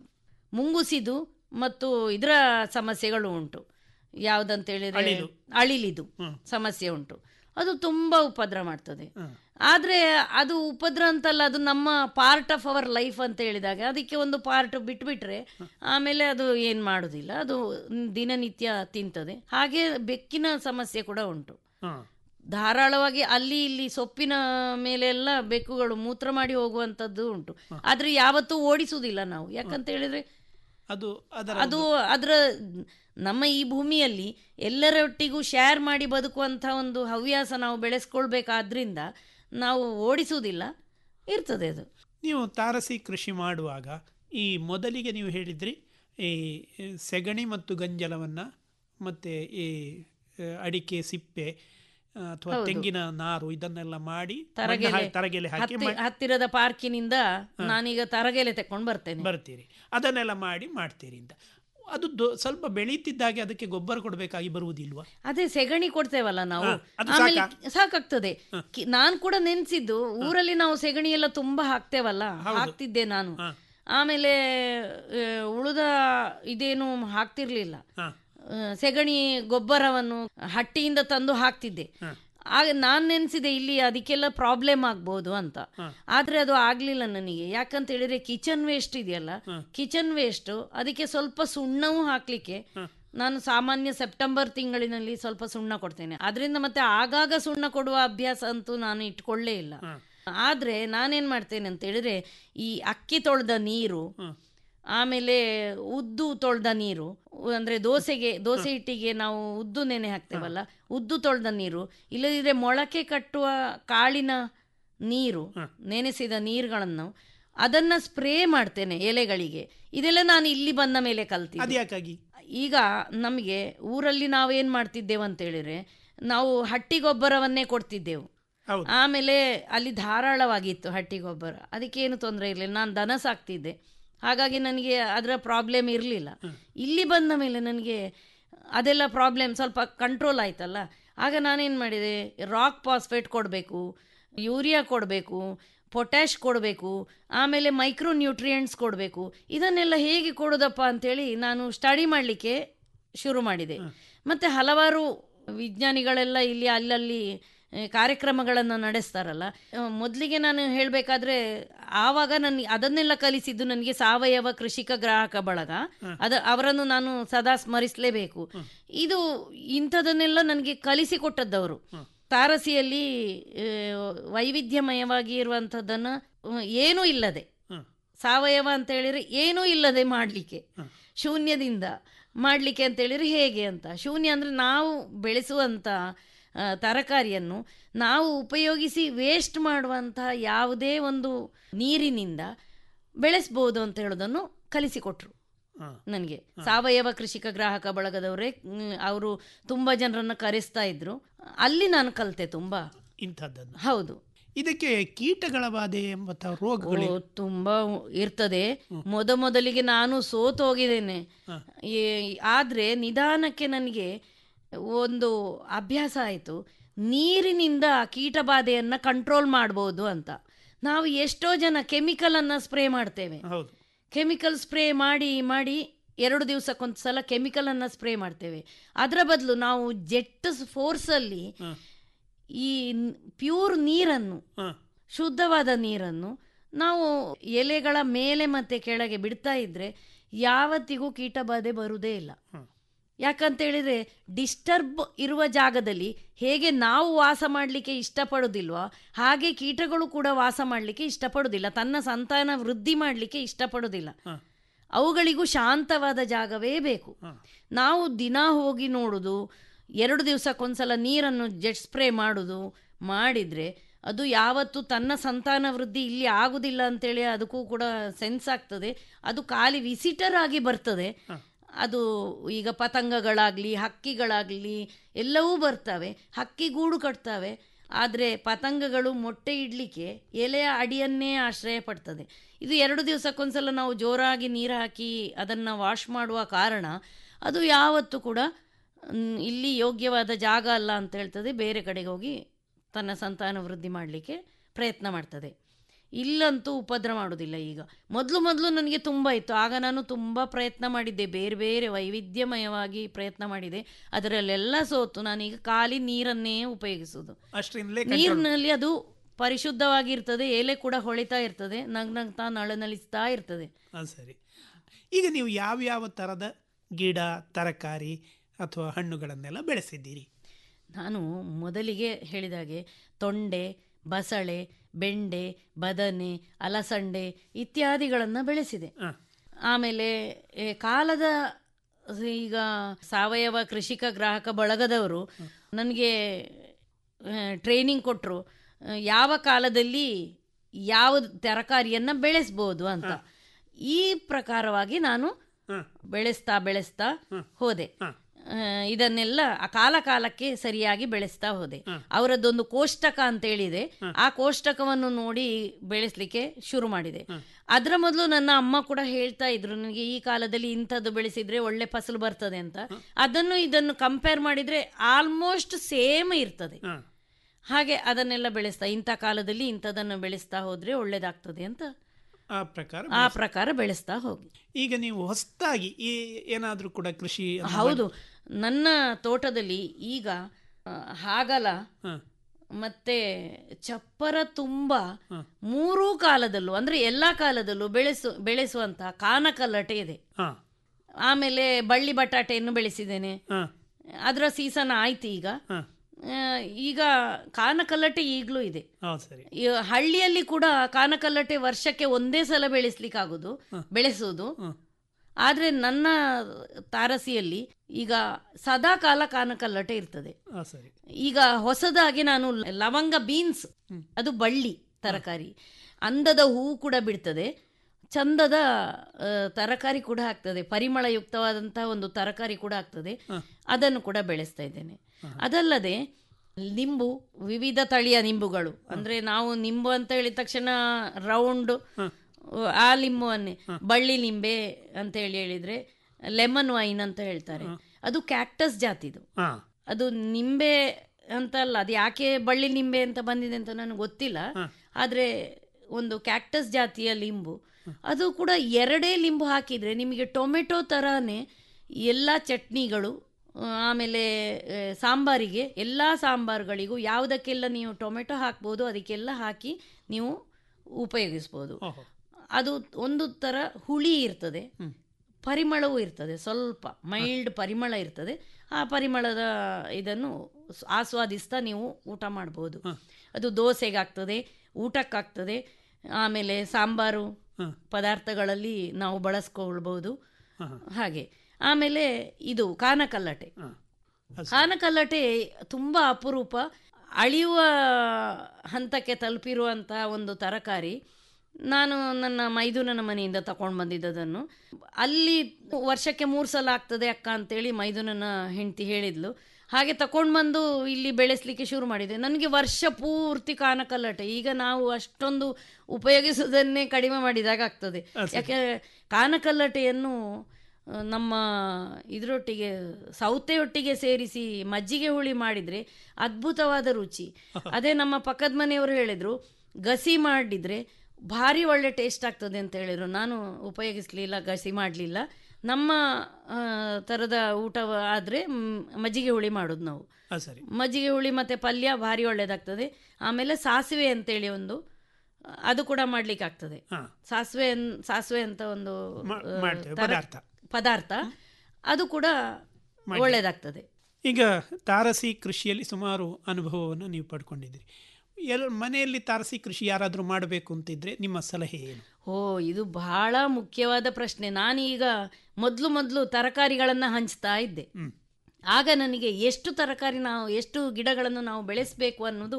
ಮುಂಗುಸಿದು ಮತ್ತು ಇದರ ಸಮಸ್ಯೆಗಳು ಉಂಟು ಯಾವುದಂತ ಹೇಳಿದ್ರೆ
ಅಳಿಲು.
ಅಳಿಲಿದು
ಹ್ಮ್.
ಸಮಸ್ಯೆ ಉಂಟು ಅದು ತುಂಬ ಉಪದ್ರ ಮಾಡ್ತದೆ ಆದರೆ ಅದು ಉಪದ್ರ ಅಂತಲ್ಲ ಅದು ನಮ್ಮ ಪಾರ್ಟ್ ಆಫ್ ಅವರ್ ಲೈಫ್ ಅಂತ ಹೇಳಿದಾಗ ಅದಕ್ಕೆ ಒಂದು ಪಾರ್ಟ್ ಬಿಟ್ಬಿಟ್ರೆ ಆಮೇಲೆ ಅದು ಏನು ಮಾಡೋದಿಲ್ಲ ಅದು ದಿನನಿತ್ಯ ತಿಂತದೆ ಹಾಗೆ ಬೆಕ್ಕಿನ ಸಮಸ್ಯೆ ಕೂಡ ಉಂಟು
ಹ.
ಧಾರಾಳವಾಗಿ ಅಲ್ಲಿ ಇಲ್ಲಿ ಸೊಪ್ಪಿನ ಮೇಲೆಲ್ಲ ಬೆಕ್ಕುಗಳು ಮೂತ್ರ ಮಾಡಿ ಹೋಗುವಂಥದ್ದು ಉಂಟು ಆದರೆ ಯಾವತ್ತೂ ಓಡಿಸುವುದಿಲ್ಲ ನಾವು ಯಾಕಂತ ಹೇಳಿದ್ರೆ
ಅದು ಅದರ
ಅದು ಅದರ ನಮ್ಮ ಈ ಭೂಮಿಯಲ್ಲಿ ಎಲ್ಲರೊಟ್ಟಿಗೂ ಶೇರ್ ಮಾಡಿ ಬದುಕುವಂಥ ಒಂದು ಹವ್ಯಾಸ ನಾವು ಬೆಳೆಸ್ಕೊಳ್ಬೇಕಾದ್ರಿಂದ ನಾವು ಓಡಿಸುವುದಿಲ್ಲ ಇರ್ತದೆ ಅದು
ನೀವು ತಾರಸಿ ಕೃಷಿ ಮಾಡುವಾಗ ಈ ಮೊದಲಿಗೆ ನೀವು ಹೇಳಿದ್ರಿ ಈ ಸೆಗಣಿ ಮತ್ತು ಗಂಜಲವನ್ನು ಮತ್ತು ಈ ಆ, ಅಡಿಕೆ ಸಿಪ್ಪೆ ಆ, ಅಥವಾ
ಹೌದು.
ತೆಂಗಿನ ನಾರು ಇದನ್ನೆಲ್ಲ ಮಾಡಿ ಮಣ್ಣು
ತರಗೆಲೆ
ಹಾ- ತರಗೆಲೆ ಹಾಕಿ
ಹತ್ತಿ-
ಮ-
ಹತ್ತಿರದ ಪಾರ್ಕಿನಿಂದ ನಾನೀಗ ತರಗೆಲೆ ತಕೊಂಡು ಬರ್ತೇನೆ
ಬರ್ತೀರಿ ಅದನ್ನೆಲ್ಲ ಮಾಡಿ ಮಾಡ್ತೀರಿ ಅಂತ ಅದು ದೊ- ಸ್ವಲ್ಪ ಬೆಳೀತಿದ್ದಾಗೆ ಅದಕ್ಕೆ ಗೊಬ್ಬರ ಕೊಡಬೇಕಾಗಿ ಬರುವುದಿಲ್ವಾ
ಅದೇ ಸೆಗಣಿ ಕೊಡ್ತೇವಲ್ಲ ನಾವು
ಹಾ, ಅದು
ಆಮೇಲೆ
ಸಾಕಾ?
ಸಾಕಾಗ್ತದೆ ಕಿ- ನಾನ್ ಕೂಡ ನೆನ್ಸಿದ್ದು ಊರಲ್ಲಿ ನಾವು ಸೆಗಣಿ ಎಲ್ಲ ತುಂಬಾ ಹಾಕ್ತೇವಲ್ಲ
ಹೌದು.
ಹಾಕ್ತಿದ್ದೆ ನಾನು
ಹಾ.
ಆಮೇಲೆ ಆ, ಉಳಿದ ಇದೇನು ಹಾಕ್ತಿರ್ಲಿಲ್ಲ
ಹಾ.
ಆ, ಸೆಗಣಿ ಗೊಬ್ಬರವನ್ನು ಹಟ್ಟಿಯಿಂದ ತಂದು ಹಾಕ್ತಿದ್ದೆ
ಹಾ.
ಆಗ ನಾನು ನೆನೆಸಿದೆ ಇಲ್ಲಿ ಅದಕ್ಕೆಲ್ಲ ಪ್ರಾಬ್ಲಮ್ ಆಗ್ಬೋದು ಅಂತ ಆದ್ರೆ ಅದು ಆಗ್ಲಿಲ್ಲ ನನಗೆ ಯಾಕಂತ ಹೇಳಿದ್ರೆ ಕಿಚನ್ ವೇಸ್ಟ್ ಇದೆಯಲ್ಲ ಕಿಚನ್ ವೇಸ್ಟ್ ಅದಕ್ಕೆ ಸ್ವಲ್ಪ ಸುಣ್ಣವೂ ಹಾಕ್ಲಿಕ್ಕೆ ನಾನು ಸಾಮಾನ್ಯ ಸೆಪ್ಟೆಂಬರ್ ತಿಂಗಳಿನಲ್ಲಿ ಸ್ವಲ್ಪ ಸುಣ್ಣ ಕೊಡ್ತೇನೆ ಅದರಿಂದ ಮತ್ತೆ ಆಗಾಗ ಸುಣ್ಣ ಕೊಡುವ ಅಭ್ಯಾಸ ಅಂತೂ ನಾನು ಇಟ್ಕೊಳ್ಳೇ ಇಲ್ಲ ಆದ್ರೆ ನಾನೇನ್ ಮಾಡ್ತೇನೆ ಅಂತ ಹೇಳಿದ್ರೆ ಈ ಅಕ್ಕಿ ತೊಳೆದ ನೀರು ಆಮೇಲೆ ಉದ್ದು ತೊಳೆದ ನೀರು ಅಂದ್ರೆ ದೋಸೆಗೆ ದೋಸೆ ಹಿಟ್ಟಿಗೆ ನಾವು ಉದ್ದು ನೆನೆ ಹಾಕ್ತೇವಲ್ಲ ಉದ್ದು ತೊಳೆದ ನೀರು ಇಲ್ಲದಿದ್ರೆ ಮೊಳಕೆ ಕಟ್ಟುವ ಕಾಳಿನ ನೀರು ನೆನೆಸಿದ ನೀರುಗಳನ್ನು ಅದನ್ನ ಸ್ಪ್ರೇ ಮಾಡ್ತೇನೆ ಎಲೆಗಳಿಗೆ ಇದೆಲ್ಲ ನಾನು ಇಲ್ಲಿ ಬಂದ ಮೇಲೆ
ಅದು
ಕಲ್ತಿದ್ದೆ
ಯಾಕಾಗಿ
ಈಗ ನಮಗೆ ಊರಲ್ಲಿ ನಾವೇನ್ ಮಾಡ್ತಿದ್ದೇವೆ ಅಂತ ಹೇಳಿದ್ರೆ ನಾವು ಹಟ್ಟಿ ಗೊಬ್ಬರವನ್ನೇ ಕೊಡ್ತಿದ್ದೆವು
ಹೌದು.
ಆಮೇಲೆ ಅಲ್ಲಿ ಧಾರಾಳವಾಗಿತ್ತು ಹಟ್ಟಿ ಗೊಬ್ಬರ ಅದಕ್ಕೆ ಏನು ತೊಂದರೆ ಇರಲಿಲ್ಲ ನಾನು ದನ ಸಾಕ್ತಿದ್ದೆ ಹಾಗಾಗಿ ನನಗೆ ಅದರ ಪ್ರಾಬ್ಲಮ್ ಇರಲಿಲ್ಲ ಇಲ್ಲಿ ಬಂದ ಮೇಲೆ ನನಗೆ ಅದೆಲ್ಲ ಪ್ರಾಬ್ಲಮ್ ಸ್ವಲ್ಪ ಕಂಟ್ರೋಲ್ ಆಯ್ತಲ್ಲ ಆಗ ನಾನೇನು ಮಾಡಿದೆ ರಾಕ್ ಪಾಸ್ಪೇಟ್ ಕೊಡಬೇಕು ಯೂರಿಯಾ ಕೊಡಬೇಕು ಪೊಟ್ಯಾಶ್ ಕೊಡಬೇಕು ಆಮೇಲೆ ಮೈಕ್ರೋ ನ್ಯೂಟ್ರಿಯೆಂಟ್ಸ್ ಕೊಡಬೇಕು ಇದನ್ನೆಲ್ಲ ಹೇಗೆ ಕೊಡೋದಪ್ಪ ಅಂತೇಳಿ ನಾನು ಸ್ಟಡಿ ಮಾಡಲಿಕ್ಕೆ ಶುರು ಮಾಡಿದೆ ಮತ್ತು ಹಲವಾರು ವಿಜ್ಞಾನಿಗಳೆಲ್ಲ ಇಲ್ಲಿ ಅಲ್ಲಲ್ಲಿ ಆ, ಕಾರ್ಯಕ್ರಮಗಳನ್ನು ನಡೆಸ್ತಾರಲ್ಲ ಆ, ಮೊದಲಿಗೆ ನಾನು ಹೇಳಬೇಕಾದ್ರೆ ಆವಾಗ ನನಗೆ ಅದನ್ನೆಲ್ಲ ಕಲಿಸಿದ್ದು ನನಗೆ ಸಾವಯವ ಕೃಷಿಕ ಗ್ರಾಹಕ ಬಳಗ ಅದ ಅವರನ್ನು ನಾನು ಸದಾ ಸ್ಮರಿಸಲೇಬೇಕು ಇದು ಇಂಥದನ್ನೆಲ್ಲ ನನಗೆ ಕಲಿಸಿಕೊಟ್ಟದ್ದವರು ತಾರಸಿಯಲ್ಲಿ ಆ, ವೈವಿಧ್ಯಮಯವಾಗಿ ಇರುವಂಥದ್ದನ್ನು ಏನೂ ಇಲ್ಲದೆ ಸಾವಯವ ಅಂತ ಹೇಳಿದ್ರೆ ಏನೂ ಇಲ್ಲದೆ ಮಾಡಲಿಕ್ಕೆ ಶೂನ್ಯದಿಂದ ಮಾಡಲಿಕ್ಕೆ ಅಂತ ಹೇಳಿದ್ರೆ ಹೇಗೆ ಅಂತ ಶೂನ್ಯ ಅಂದರೆ ನಾವು ಬೆಳೆಸುವಂಥ ಆ, ತರಕಾರಿಯನ್ನು ನಾವು ಉಪಯೋಗಿಸಿ ವೇಸ್ಟ್ ಮಾಡುವಂತಹ ಯಾವುದೇ ಒಂದು ನೀರಿನಿಂದ ಬೆಳೆಸ್ಬೋದು ಅಂತ ಹೇಳೋದನ್ನು ಕಲಿಸಿಕೊಟ್ರು ನನಗೆ ಸಾವಯವ ಕೃಷಿಕ ಗ್ರಾಹಕ ಬಳಗದವರೇ ಅವರು ತುಂಬ ಜನರನ್ನು ಕರೆಸ್ತಾ ಇದ್ರು ಅಲ್ಲಿ ನಾನು ಕಲಿತೆ ತುಂಬ
ಇಂಥದ್ದನ್ನು
ಹೌದು
ಇದಕ್ಕೆ ಕೀಟಗಳ ಬಾಧೆ ಎಂಬಂಥ ರೋಗಗಳು
ಓ, ತುಂಬಾ ಇರ್ತದೆ ಮೊದ ಮೊದಲಿಗೆ ನಾನು ಸೋತು ಹೋಗಿದ್ದೇನೆ ಈ- ಆದ್ರೆ ನಿಧಾನಕ್ಕೆ ನನಗೆ ಒಂದು ಅಭ್ಯಾಸ ಆಯಿತು ನೀರಿನಿಂದ ಕೀಟಬಾಧೆಯನ್ನ ಕಂಟ್ರೋಲ್ ಮಾಡ್ಬೋದು ಅಂತ ನಾವು ಎಷ್ಟೋ ಜನ ಕೆಮಿಕಲ್ ಅನ್ನ ಸ್ಪ್ರೇ ಮಾಡ್ತೇವೆ
ಹೌದು
ಕೆಮಿಕಲ್ ಸ್ಪ್ರೇ ಮಾಡಿ ಮಾಡಿ ಎರಡು ದಿವಸಕ್ಕೊಂದು ಸಲ ಕೆಮಿಕಲ್ ಅನ್ನ ಸ್ಪ್ರೇ ಮಾಡ್ತೇವೆ ಅದರ ಬದಲು ನಾವು ಜೆಟ್ ಫೋರ್ಸಲ್ಲಿ ಈ ಪ್ಯೂರ್ ನೀರನ್ನು ಶುದ್ಧವಾದ ನೀರನ್ನು ನಾವು ಎಲೆಗಳ ಮೇಲೆ ಮತ್ತೆ ಕೆಳಗೆ ಬಿಡ್ತಾ ಇದ್ರೆ ಯಾವತ್ತಿಗೂ ಕೀಟಬಾಧೆ ಬರುವುದೇ ಇಲ್ಲ ಯಾಕಂತ ಹೇಳಿದ್ರೆ ಡಿಸ್ಟರ್ಬ್ ಇರುವ ಜಾಗದಲ್ಲಿ ಹೇಗೆ ನಾವು ವಾಸ ಮಾಡಲಿಕ್ಕೆ ಇಷ್ಟಪಡೋದಿಲ್ವಾ ಹಾಗೆ ಕೀಟಗಳು ಕೂಡ ವಾಸ ಮಾಡಲಿಕ್ಕೆ ಇಷ್ಟಪಡೋದಿಲ್ಲ ತನ್ನ ಸಂತಾನ ವೃದ್ಧಿ ಮಾಡಲಿಕ್ಕೆ ಇಷ್ಟಪಡೋದಿಲ್ಲ ಅವುಗಳಿಗೂ ಶಾಂತವಾದ ಜಾಗವೇ ಬೇಕು ನಾವು ದಿನ ಹೋಗಿ ನೋಡುದು ಎರಡು ದಿವಸಕ್ಕೊಂದ್ಸಲ ನೀರನ್ನು ಜೆಟ್ ಸ್ಪ್ರೇ ಮಾಡುದು ಮಾಡಿದ್ರೆ ಅದು ಯಾವತ್ತು ತನ್ನ ಸಂತಾನ ವೃದ್ಧಿ ಇಲ್ಲಿ ಆಗುದಿಲ್ಲ ಅಂತೇಳಿ ಅದಕ್ಕೂ ಕೂಡ ಸೆನ್ಸ್ ಆಗ್ತದೆ ಅದು ಖಾಲಿ ವಿಸಿಟರ್ ಆಗಿ ಬರ್ತದೆ ಅದು ಈಗ ಪತಂಗಗಳಾಗಲಿ ಹಕ್ಕಿಗಳಾಗಲಿ ಎಲ್ಲವೂ ಬರ್ತವೆ ಹಕ್ಕಿ ಗೂಡು ಕಟ್ತವೆ ಆದರೆ ಪತಂಗಗಳು ಮೊಟ್ಟೆ ಇಡಲಿಕ್ಕೆ ಎಲೆಯ ಅಡಿಯನ್ನೇ ಆಶ್ರಯ ಪಡ್ತದೆ ಇದು ಎರಡು ದಿವಸಕ್ಕೊಂದ್ಸಲ ನಾವು ಜೋರಾಗಿ ನೀರು ಹಾಕಿ ಅದನ್ನು ವಾಶ್ ಮಾಡುವ ಕಾರಣ ಅದು ಯಾವತ್ತೂ ಕೂಡ ಮ್, ಇಲ್ಲಿ ಯೋಗ್ಯವಾದ ಜಾಗ ಅಲ್ಲ ಅಂತ ಹೇಳ್ತದೆ ಬೇರೆ ಕಡೆಗೆ ಹೋಗಿ ತನ್ನ ಸಂತಾನ ವೃದ್ಧಿ ಮಾಡಲಿಕ್ಕೆ ಪ್ರಯತ್ನ ಮಾಡ್ತದೆ ಇಲ್ಲಂತೂ ಉಪದ್ರ ಮಾಡೋದಿಲ್ಲ ಈಗ ಮೊದಲು ಮೊದಲು ನನಗೆ ತುಂಬ ಇತ್ತು ಆಗ ನಾನು ತುಂಬ ಪ್ರಯತ್ನ ಮಾಡಿದ್ದೆ ಬೇರೆ ಬೇರೆ ವೈವಿಧ್ಯಮಯವಾಗಿ ಪ್ರಯತ್ನ ಮಾಡಿದೆ ಅದರಲ್ಲೆಲ್ಲ ಸೋತು ನಾನೀಗ ಖಾಲಿ ನೀರನ್ನೇ ಉಪಯೋಗಿಸುವುದು
ಅಷ್ಟರಿಂದಲೇ
ನೀರಿನಲ್ಲಿ ಅದು ಪರಿಶುದ್ಧವಾಗಿರ್ತದೆ ಎಲೆ ಕೂಡ ಹೊಳಿತಾ ಇರ್ತದೆ ನಗ್ ನಗ್ತಾ ನಳನಳಿಸ್ತಾ ಇರ್ತದೆ
ಅದು ಸರಿ ಈಗ ನೀವು ಯಾವ್ಯಾವ ಥರದ ಗಿಡ ತರಕಾರಿ ಅಥವಾ ಹಣ್ಣುಗಳನ್ನೆಲ್ಲ ಬೆಳೆಸಿದ್ದೀರಿ
ನಾನು ಮೊದಲಿಗೆ ಹೇಳಿದಾಗೆ ತೊಂಡೆ ಬಸಳೆ ಬೆಂಡೆ ಬದನೆ ಅಲಸಂಡೆ ಇತ್ಯಾದಿಗಳನ್ನು ಬೆಳೆಸಿದೆ ಆಮೇಲೆ ಏ, ಕಾಲದ ಈಗ ಸಾವಯವ ಕೃಷಿಕ ಗ್ರಾಹಕ ಬಳಗದವರು ನನಗೆ ಟ್ರೈನಿಂಗ್ ಕೊಟ್ಟರು ಯಾವ ಕಾಲದಲ್ಲಿ ಯಾವ ತರಕಾರಿಯನ್ನು ಬೆಳೆಸ್ಬೋದು ಅಂತ ಈ ಪ್ರಕಾರವಾಗಿ ನಾನು ಬೆಳೆಸ್ತಾ ಬೆಳೆಸ್ತಾ ಹೋದೆ ಆ, ಇದನ್ನೆಲ್ಲ ಆ ಕಾಲ ಕಾಲಕ್ಕೆ ಸರಿಯಾಗಿ ಬೆಳೆಸ್ತಾ ಹೋದೆ ಅವರದ್ದೊಂದು ಕೋಷ್ಟಕ ಅಂತ ಹೇಳಿದೆ ಆ ಕೋಷ್ಟಕವನ್ನು ನೋಡಿ ಬೆಳೆಸಲಿಕ್ಕೆ ಶುರು ಮಾಡಿದೆ ಅದರ ಮೊದಲು ನನ್ನ ಅಮ್ಮ ಕೂಡ ಹೇಳ್ತಾ ಇದ್ರು ನನಗೆ ಈ ಕಾಲದಲ್ಲಿ ಇಂಥದ್ದು ಬೆಳೆಸಿದ್ರೆ ಒಳ್ಳೆ ಫಸಲು ಬರ್ತದೆ ಅಂತ ಅದನ್ನು ಇದನ್ನು ಕಂಪೇರ್ ಮಾಡಿದ್ರೆ ಆಲ್ಮೋಸ್ಟ್ ಸೇಮ್ ಇರ್ತದೆ ಹಾಗೆ ಅದನ್ನೆಲ್ಲ ಬೆಳೆಸ್ತಾ ಇಂಥ ಕಾಲದಲ್ಲಿ ಇಂಥದನ್ನು ಬೆಳೆಸ್ತಾ ಹೋದ್ರೆ ಒಳ್ಳೇದಾಗ್ತದೆ ಅಂತ
ಆ ಪ್ರಕಾರ
ಆ ಪ್ರಕಾರ ಬೆಳೆಸ್ತಾ ಹೋಗಿ
ಈಗ ನೀವು ಹೊಸದಾಗಿ ಈ ಏನಾದರೂ ಕೂಡ ಕೃಷಿ ಅನ್ನು
ಹೌದು ನನ್ನ ತೋಟದಲ್ಲಿ ಈಗ ಆ, ಹಾಗಲ ಮತ್ತೆ ಚಪ್ಪರ ತುಂಬ ಮೂರೂ ಕಾಲದಲ್ಲೂ ಅಂದ್ರೆ ಎಲ್ಲಾ ಕಾಲದಲ್ಲೂ ಬೆಳೆಸು ಬೆಳೆಸುವಂತಹ ಕಾನಕಲ್ಲಟೆ ಇದೆ
ಹಾ.
ಆಮೇಲೆ ಬಳ್ಳಿ ಬಟಾಟೆಯನ್ನು ಬೆಳೆಸಿದ್ದೇನೆ ಅದರ ಸೀಸನ್ ಆಯ್ತು ಈಗ ಆ, ಈಗ ಕಾನಕಲ್ಲಟೆ ಈಗಲೂ ಇದೆ
ಹೌದು ಸರಿ
ಈ ಹಳ್ಳಿಯಲ್ಲಿ ಕೂಡ ಕಾನಕಲ್ಲಟೆ ವರ್ಷಕ್ಕೆ ಒಂದೇ ಸಲ ಬೆಳೆಸ್ಲಿಕ್ಕಾಗೋದು ಬೆಳೆಸೋದು ಆದ್ರೆ ನನ್ನ ತಾರಸಿಯಲ್ಲಿ ಈಗ ಸದಾ ಕಾಲ ಕಾನಕಲ್ಲಟೆ ಇರ್ತದೆ
ಹಾ, ಸರಿ
ಈಗ ಹೊಸದಾಗಿ ನಾನು ಲವಂಗ ಬೀನ್ಸ್ ಅದು ಬಳ್ಳಿ ತರಕಾರಿ ಅಂದದ ಹೂವು ಕೂಡ ಬಿಡ್ತದೆ ಚಂದದ ಆ, ತರಕಾರಿ ಕೂಡ ಆಗ್ತದೆ ಪರಿಮಳಯುಕ್ತವಾದಂತಹ ಒಂದು ತರಕಾರಿ ಕೂಡ ಆಗ್ತದೆ ಅದನ್ನು ಕೂಡ ಬೆಳೆಸ್ತಾ ಇದ್ದೇನೆ ಅದಲ್ಲದೆ ನಿಂಬು ವಿವಿಧ ತಳಿಯ ನಿಂಬುಗಳು ಅಂದ್ರೆ ನಾವು ನಿಂಬು ಅಂತ ಹೇಳಿದ ತಕ್ಷಣ ರೌಂಡ್ ಆ ಲಿಂಬುವನ್ನೇ ಬಳ್ಳಿ ಲಿಂಬೆ ಅಂತ ಹೇಳಿ ಹೇಳಿದ್ರೆ ಲೆಮನ್ ವೈನ್ ಅಂತ ಹೇಳ್ತಾರೆ ಅದು ಕ್ಯಾಕ್ಟಸ್ ಜಾತಿದು
ಹಾ
ಅದು ನಿಂಬೆ ಅಂತ ಅಲ್ಲ ಅದು ಯಾಕೆ ಬಳ್ಳಿ ನಿಂಬೆ ಅಂತ ಬಂದಿದೆ ಅಂತ ನನಗೆ ಗೊತ್ತಿಲ್ಲ ಆದರೆ ಒಂದು ಕ್ಯಾಕ್ಟಸ್ ಜಾತಿಯ ಲಿಂಬು ಅದು ಕೂಡ ಎರಡೇ ಲಿಂಬು ಹಾಕಿದರೆ ನಿಮಗೆ ಟೊಮೆಟೊ ಥರನೇ ಎಲ್ಲ ಚಟ್ನಿಗಳು ಆ, ಆಮೇಲೆ ಆ, ಸಾಂಬಾರಿಗೆ ಎಲ್ಲ ಸಾಂಬಾರುಗಳಿಗೂ ಯಾವುದಕ್ಕೆಲ್ಲ ನೀವು ಟೊಮೆಟೊ ಹಾಕ್ಬೋದು ಅದಕ್ಕೆಲ್ಲ ಹಾಕಿ ನೀವು ಉಪಯೋಗಿಸ್ಬೋದು ಅದು ಒಂದು ಥರ ಹುಳಿ ಇರ್ತದೆ ಪರಿಮಳವೂ ಇರ್ತದೆ ಸ್ವಲ್ಪ ಮೈಲ್ಡ್ ಪರಿಮಳ ಇರ್ತದೆ ಆ ಪರಿಮಳದ ಇದನ್ನು ಸ್- ಆಸ್ವಾದಿಸ್ತಾ ನೀವು ಊಟ ಮಾಡ್ಬೋದು ಅದು ದೋಸೆಗಾಗ್ತದೆ ಊಟಕ್ಕಾಗ್ತದೆ ಆಮೇಲೆ ಸಾಂಬಾರು ಪದಾರ್ಥಗಳಲ್ಲಿ ನಾವು ಬಳಸ್ಕೊಳ್ಬೋದು ಹಾಗೆ ಆಮೇಲೆ ಇದು ಕಾನಕಲ್ಲಟೆ ಕಾನಕಲ್ಲಟೆ ತುಂಬ ಅಪರೂಪ ಅಳಿಯುವ ಹಂತಕ್ಕೆ ತಲುಪಿರುವಂತಹ ಒಂದು ತರಕಾರಿ ನಾನು ನನ್ನ ಮೈದುನನ ಮನೆಯಿಂದ ತಗೊಂಡು ಬಂದಿದ್ದದನ್ನು ಅಲ್ಲಿ ವರ್ಷಕ್ಕೆ ಮೂರು ಸಲ ಆಗ್ತದೆ ಅಕ್ಕ ಅಂತೇಳಿ ಮೈದುನನ ಹೆಂಡತಿ ಹೇಳಿದ್ಲು ಹಾಗೆ ತಗೊಂಡು ಬಂದು ಇಲ್ಲಿ ಬೆಳೆಸಲಿಕ್ಕೆ ಶುರು ಮಾಡಿದೆ ನನಗೆ ವರ್ಷ ಪೂರ್ತಿ ಕಾನಕಲ್ಲಟೆ ಈಗ ನಾವು ಅಷ್ಟೊಂದು ಉಪಯೋಗಿಸುವುದನ್ನೇ ಕಡಿಮೆ ಮಾಡಿದಾಗ ಆಗ್ತದೆ ಯಾಕೆ ಕಾನಕಲ್ಲಟೆಯನ್ನು ಆ, ನಮ್ಮ ಇದರೊಟ್ಟಿಗೆ ಸೌತೆಯೊಟ್ಟಿಗೆ ಸೇರಿಸಿ ಮಜ್ಜಿಗೆ ಹುಳಿ ಮಾಡಿದರೆ ಅದ್ಭುತವಾದ ರುಚಿ ಅದೇ ನಮ್ಮ ಪಕ್ಕದ ಮನೆಯವರು ಹೇಳಿದರು ಗಸಿ ಮಾಡಿದರೆ ಭಾರಿ ಒಳ್ಳೆ ಟೇಸ್ಟ್ ಆಗ್ತದೆ ಅಂತ ಹೇಳಿದರು ನಾನು ಉಪಯೋಗಿಸಲಿಲ್ಲ ಗಸಿ ಮಾಡಲಿಲ್ಲ ನಮ್ಮ ಆ, ಥರದ ಊಟ ಆದರೆ ಮಜ್ಜಿಗೆ ಹುಳಿ ಮಾಡೋದು ನಾವು
ಹಾ ಸರಿ
ಮಜ್ಜಿಗೆ ಹುಳಿ ಮತ್ತು ಪಲ್ಯ ಭಾರಿ ಒಳ್ಳೇದಾಗ್ತದೆ ಆಮೇಲೆ ಸಾಸಿವೆ ಅಂತೇಳಿ ಒಂದು ಅದು ಕೂಡ ಮಾಡ್ಲಿಕ್ಕೆ ಆಗ್ತದೆ ಸಾಸಿವೆ ಅನ್- ಸಾಸಿವೆ ಅಂತ ಒಂದು
ಮಾ-
ಆ,
ಮಾಡ್ತೇವೆ,
ತರ-
ಪದಾರ್ಥ.
ಪದಾರ್ಥ ಅದು ಕೂಡ
ಮಾಡಿ.
ಒಳ್ಳೇದಾಗ್ತದೆ
ಈಗ ತಾರಸಿ ಕೃಷಿಯಲ್ಲಿ ಸುಮಾರು ಅನುಭವವನ್ನು ನೀವು ಪಡ್ಕೊಂಡಿದ್ದೀರಿ ಎಲ್ ಮನೆಯಲ್ಲಿ ತಾರಸಿ ಕೃಷಿ ಯಾರಾದರೂ ಮಾಡಬೇಕು ಅಂತಿದ್ರೆ ನಿಮ್ಮ ಸಲಹೆ ಏನು
ಓ ಇದು ಬಹಳ ಮುಖ್ಯವಾದ ಪ್ರಶ್ನೆ ನಾನೀಗ ಮೊದಲು ಮೊದಲು ತರಕಾರಿಗಳನ್ನು ಹಂಚ್ತಾ ಇದ್ದೆ ಆಗ ನನಗೆ ಎಷ್ಟು ತರಕಾರಿ ನಾವು ಎಷ್ಟು ಗಿಡಗಳನ್ನು ನಾವು ಬೆಳೆಸಬೇಕು ಅನ್ನೋದು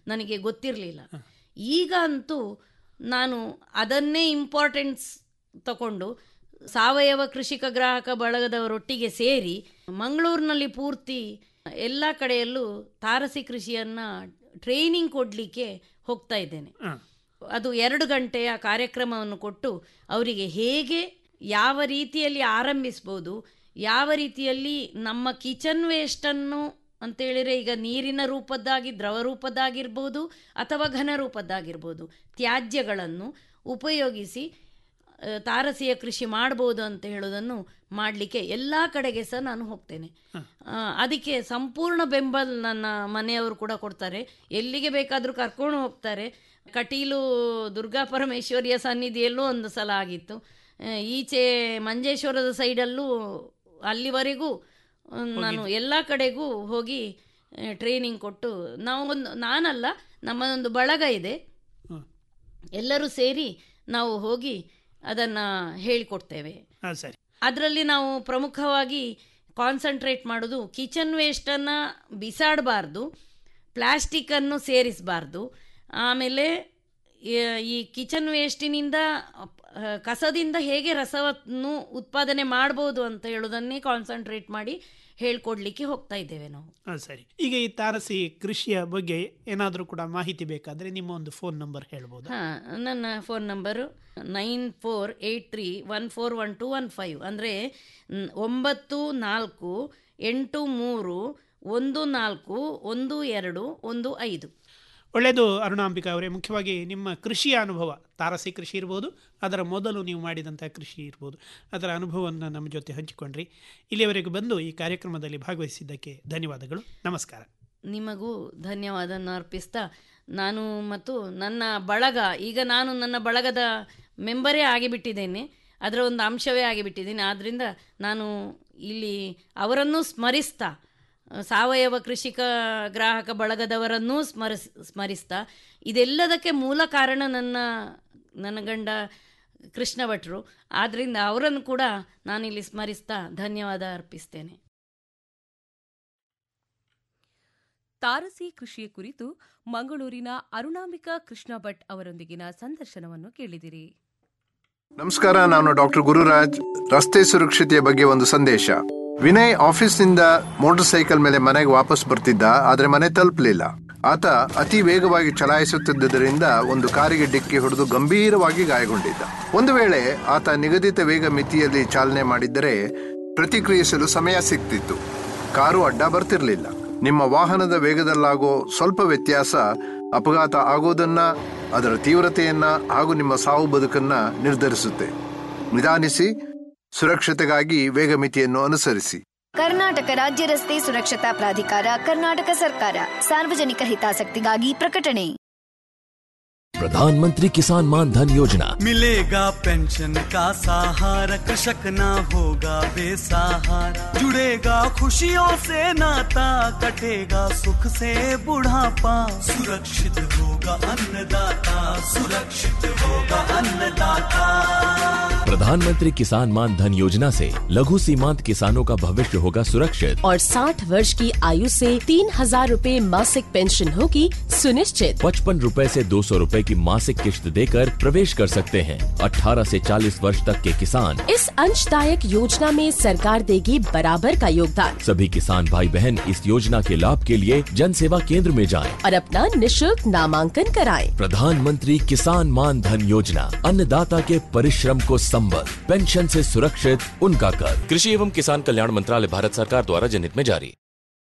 ನನಗೆ ಗೊತ್ತಿರಲಿಲ್ಲ ಈಗ ಅಂತೂ ನಾನು ಅದನ್ನೇ ಇಂಪಾರ್ಟೆನ್ಸ್ ತಗೊಂಡು ಸಾವಯವ ಕೃಷಿಕ ಗ್ರಾಹಕ ಬಳಗದವರೊಟ್ಟಿಗೆ ಸೇರಿ ಮಂಗಳೂರಿನಲ್ಲಿ ಪೂರ್ತಿ ಎಲ್ಲ ಕಡೆಯಲ್ಲೂ ತಾರಸಿ ಕೃಷಿಯನ್ನು ಟ್ರೈನಿಂಗ್ ಕೊಡಲಿಕ್ಕೆ ಹೋಗ್ತಾ ಇದ್ದೇನೆ ಅದು ಎರಡು ಗಂಟೆಯ ಕಾರ್ಯಕ್ರಮವನ್ನು ಕೊಟ್ಟು ಅವರಿಗೆ ಹೇಗೆ ಯಾವ ರೀತಿಯಲ್ಲಿ ಆರಂಭಿಸ್ಬೋದು ಯಾವ ರೀತಿಯಲ್ಲಿ ನಮ್ಮ ಕಿಚನ್ ವೇಸ್ಟನ್ನು ಅಂತೇಳಿದರೆ ಈಗ ನೀರಿನ ರೂಪದ್ದಾಗಿ ದ್ರವ ರೂಪದ್ದಾಗಿರ್ಬೋದು ಅಥವಾ ಘನ ರೂಪದ್ದಾಗಿರ್ಬೋದು ತ್ಯಾಜ್ಯಗಳನ್ನು ಉಪಯೋಗಿಸಿ ಆ, ತಾರಸಿಯ ಕೃಷಿ ಮಾಡ್ಬೋದು ಅಂತ ಹೇಳೋದನ್ನು ಮಾಡಲಿಕ್ಕೆ ಎಲ್ಲ ಕಡೆಗೆ ಸಹ ನಾನು ಹೋಗ್ತೇನೆ ಆ, ಅದಕ್ಕೆ ಸಂಪೂರ್ಣ ಬೆಂಬಲ ನನ್ನ ಮನೆಯವರು ಕೂಡ ಕೊಡ್ತಾರೆ ಎಲ್ಲಿಗೆ ಬೇಕಾದರೂ ಕರ್ಕೊಂಡು ಹೋಗ್ತಾರೆ ಕಟೀಲು ದುರ್ಗಾ ಪರಮೇಶ್ವರಿಯ ಸನ್ನಿಧಿಯಲ್ಲೂ ಒಂದು ಸಲ ಆಗಿತ್ತು ಆ, ಈಚೆ ಮಂಜೇಶ್ವರದ ಸೈಡಲ್ಲೂ ಅಲ್ಲಿವರೆಗೂ ಆ, ನಾನು ಎಲ್ಲ ಕಡೆಗೂ ಹೋಗಿ ಟ್ರೈನಿಂಗ್ ಕೊಟ್ಟು ನಾವು ಒಂದು ನಾನಲ್ಲ ನಮ್ಮದೊಂದು ಬಳಗ ಇದೆ ಎಲ್ಲರೂ ಸೇರಿ ನಾವು ಹೋಗಿ ಅದನ್ನು ಹೇಳಿಕೊಡ್ತೇವೆ
ಹಾಂ ಸರಿ
ಅದರಲ್ಲಿ ನಾವು ಪ್ರಮುಖವಾಗಿ ಕಾನ್ಸಂಟ್ರೇಟ್ ಮಾಡೋದು ಕಿಚನ್ ವೇಸ್ಟನ್ನು ಬಿಸಾಡಬಾರ್ದು ಪ್ಲ್ಯಾಸ್ಟಿಕ್ಕನ್ನು ಸೇರಿಸಬಾರ್ದು ಆಮೇಲೆ ಈ- ಈ ಕಿಚನ್ ವೇಸ್ಟಿನಿಂದ ಆ, ಕಸದಿಂದ ಹೇಗೆ ರಸವನ್ನು ಉತ್ಪಾದನೆ ಮಾಡ್ಬೋದು ಅಂತ ಹೇಳೋದನ್ನೇ ಕಾನ್ಸಂಟ್ರೇಟ್ ಮಾಡಿ ಹೇಳ್ಕೊಡ್ಲಿಕ್ಕೆ ಹೋಗ್ತಾ ಇದ್ದೇವೆ ನಾವು
ಹಾಂ ಸರಿ ಈಗ ಈ ತಾರಸಿ ಕೃಷಿಯ ಬಗ್ಗೆ ಏನಾದರೂ ಕೂಡ ಮಾಹಿತಿ ಬೇಕಾದರೆ ನಿಮ್ಮ ಒಂದು ಫೋನ್ ನಂಬರ್ ಹೇಳ್ಬೋದು
ಹಾಂ ನನ್ನ phone number nine four eight three one four one two one five ಅಂದರೆ ಒಂಬತ್ತು ನಾಲ್ಕು ಎಂಟು ಮೂರು ಒಂದು ನಾಲ್ಕು ಒಂದು ಎರಡು ಒಂದು ಐದು
ಒಳ್ಳೆಯದು ಅರುಣಾಂಬಿಕಾ ಅವರೇ ಮುಖ್ಯವಾಗಿ ನಿಮ್ಮ ಕೃಷಿಯ ಅನುಭವ ತಾರಸಿ ಕೃಷಿ ಇರ್ಬೋದು ಅದರ ಮೊದಲು ನೀವು ಮಾಡಿದಂಥ ಕೃಷಿ ಇರ್ಬೋದು ಅದರ ಅನುಭವವನ್ನು ನಮ್ಮ ಜೊತೆ ಹಂಚಿಕೊಂಡ್ರಿ ಇಲ್ಲಿಯವರೆಗೂ ಬಂದು ಈ ಕಾರ್ಯಕ್ರಮದಲ್ಲಿ ಭಾಗವಹಿಸಿದ್ದಕ್ಕೆ ಧನ್ಯವಾದಗಳು ನಮಸ್ಕಾರ
ನಿಮಗೂ ಧನ್ಯವಾದವನ್ನು ಅರ್ಪಿಸ್ತಾ ನಾನು ಮತ್ತು ನನ್ನ ಬಳಗ ಈಗ ನಾನು ನನ್ನ ಬಳಗದ ಮೆಂಬರೇ ಆಗಿಬಿಟ್ಟಿದ್ದೇನೆ ಅದರ ಒಂದು ಅಂಶವೇ ಆಗಿಬಿಟ್ಟಿದ್ದೇನೆ ಆದ್ದರಿಂದ ನಾನು ಇಲ್ಲಿ ಅವರನ್ನೂ ಸ್ಮರಿಸ್ತಾ ಸಾವಯವ ಕೃಷಿಕ ಗ್ರಾಹಕ ಬಳಗದವರನ್ನೂ ಸ್ಮರಿಸ್ ಸ್ಮರಿಸ್ತಾ ಇದೆಲ್ಲದಕ್ಕೆ ಮೂಲ ಕಾರಣ ನನ್ನ ನನ್ನ ಗಂಡ ಕೃಷ್ಣ ಭಟ್ರು ಆದ್ದರಿಂದ ಅವರನ್ನು ಕೂಡ ನಾನಿಲ್ಲಿ ಸ್ಮರಿಸ್ತಾ ಧನ್ಯವಾದ ಅರ್ಪಿಸ್ತೇನೆ
ತಾರಸಿ ಕೃಷಿಯ ಕುರಿತು ಮಂಗಳೂರಿನ ಅರುಣಾಂಬಿಕಾ ಕೃಷ್ಣ ಭಟ್ ಅವರೊಂದಿಗಿನ ಸಂದರ್ಶನವನ್ನು ಕೇಳಿದಿರಿ
ನಮಸ್ಕಾರ ನಾನು ಡಾಕ್ಟರ್ ಗುರುರಾಜ್ ರಸ್ತೆ ಸುರಕ್ಷತೆಯ ಬಗ್ಗೆ ಒಂದು ಸಂದೇಶ ವಿನಯ್ ಆಫೀಸ್ನಿಂದ ಮೋಟಾರ್ ಸೈಕಲ್ ಮೇಲೆ ಮನೆಗೆ ವಾಪಸ್ ಬರ್ತಿದ್ದ ಆದ್ರೆ ಮನೆ ತಲುಪಲಿಲ್ಲ ಆತ ಅತಿ ವೇಗವಾಗಿ ಚಲಾಯಿಸುತ್ತಿದ್ದರಿಂದ ಒಂದು ಕಾರಿಗೆ ಡಿಕ್ಕಿ ಹೊಡೆದು ಗಂಭೀರವಾಗಿ ಗಾಯಗೊಂಡಿದ್ದ ಒಂದು ವೇಳೆ ಆತ ನಿಗದಿತ ವೇಗ ಮಿತಿಯಲ್ಲಿ ಚಾಲನೆ ಮಾಡಿದ್ದರೆ ಪ್ರತಿಕ್ರಿಯಿಸಲು ಸಮಯ ಸಿಗ್ತಿತ್ತು ಕಾರು ಅಡ್ಡ ಬರ್ತಿರ್ಲಿಲ್ಲ ನಿಮ್ಮ ವಾಹನದ ವೇಗದಲ್ಲಾಗೋ ಸ್ವಲ್ಪ ವ್ಯತ್ಯಾಸ ಅಪಘಾತ ಆಗೋದನ್ನ ಅದರ ತೀವ್ರತೆಯನ್ನ ಹಾಗೂ ನಿಮ್ಮ ಸಾವು ಬದುಕನ್ನ ನಿರ್ಧರಿಸುತ್ತೆ ನಿಧಾನಿಸಿ ಸುರಕ್ಷತೆಗಾಗಿ ವೇಗ ಮಿತಿಯನ್ನು ಅನುಸರಿಸಿ
ಕರ್ನಾಟಕ ರಾಜ್ಯ ರಸ್ತೆ ಸುರಕ್ಷತಾ ಪ್ರಾಧಿಕಾರ ಕರ್ನಾಟಕ ಸರ್ಕಾರ ಸಾರ್ವಜನಿಕ ಹಿತಾಸಕ್ತಿಗಾಗಿ ಪ್ರಕಟಣೆ
प्रधानमंत्री किसान मान धन योजना
मिलेगा पेंशन का सहारा कृषक ना होगा बेसहारा जुड़ेगा खुशियों से नाता कटेगा सुख से बुढ़ापा सुरक्षित होगा अन्नदाता सुरक्षित होगा अन्नदाता
प्रधानमंत्री किसान मान धन योजना से लघु सीमांत किसानों का भविष्य होगा सुरक्षित
और 60 वर्ष की आयु से तीन हजार रूपए मासिक पेंशन होगी सुनिश्चित
पचपन रूपए से दो सौ रूपए की मासिक किश्त देकर प्रवेश कर सकते हैं 18 से 40 वर्ष तक के किसान
इस अंशदायक योजना में सरकार देगी बराबर का योगदान
सभी किसान भाई बहन इस योजना के लाभ के लिए जन सेवा केंद्र में जाएं।
और अपना निशुल्क नामांकन कराएं।
प्रधानमंत्री किसान मान धन योजना अन्नदाता के परिश्रम को संबल पेंशन से सुरक्षित उनका कर कृषि एवं किसान कल्याण मंत्रालय भारत सरकार द्वारा जनहित में जारी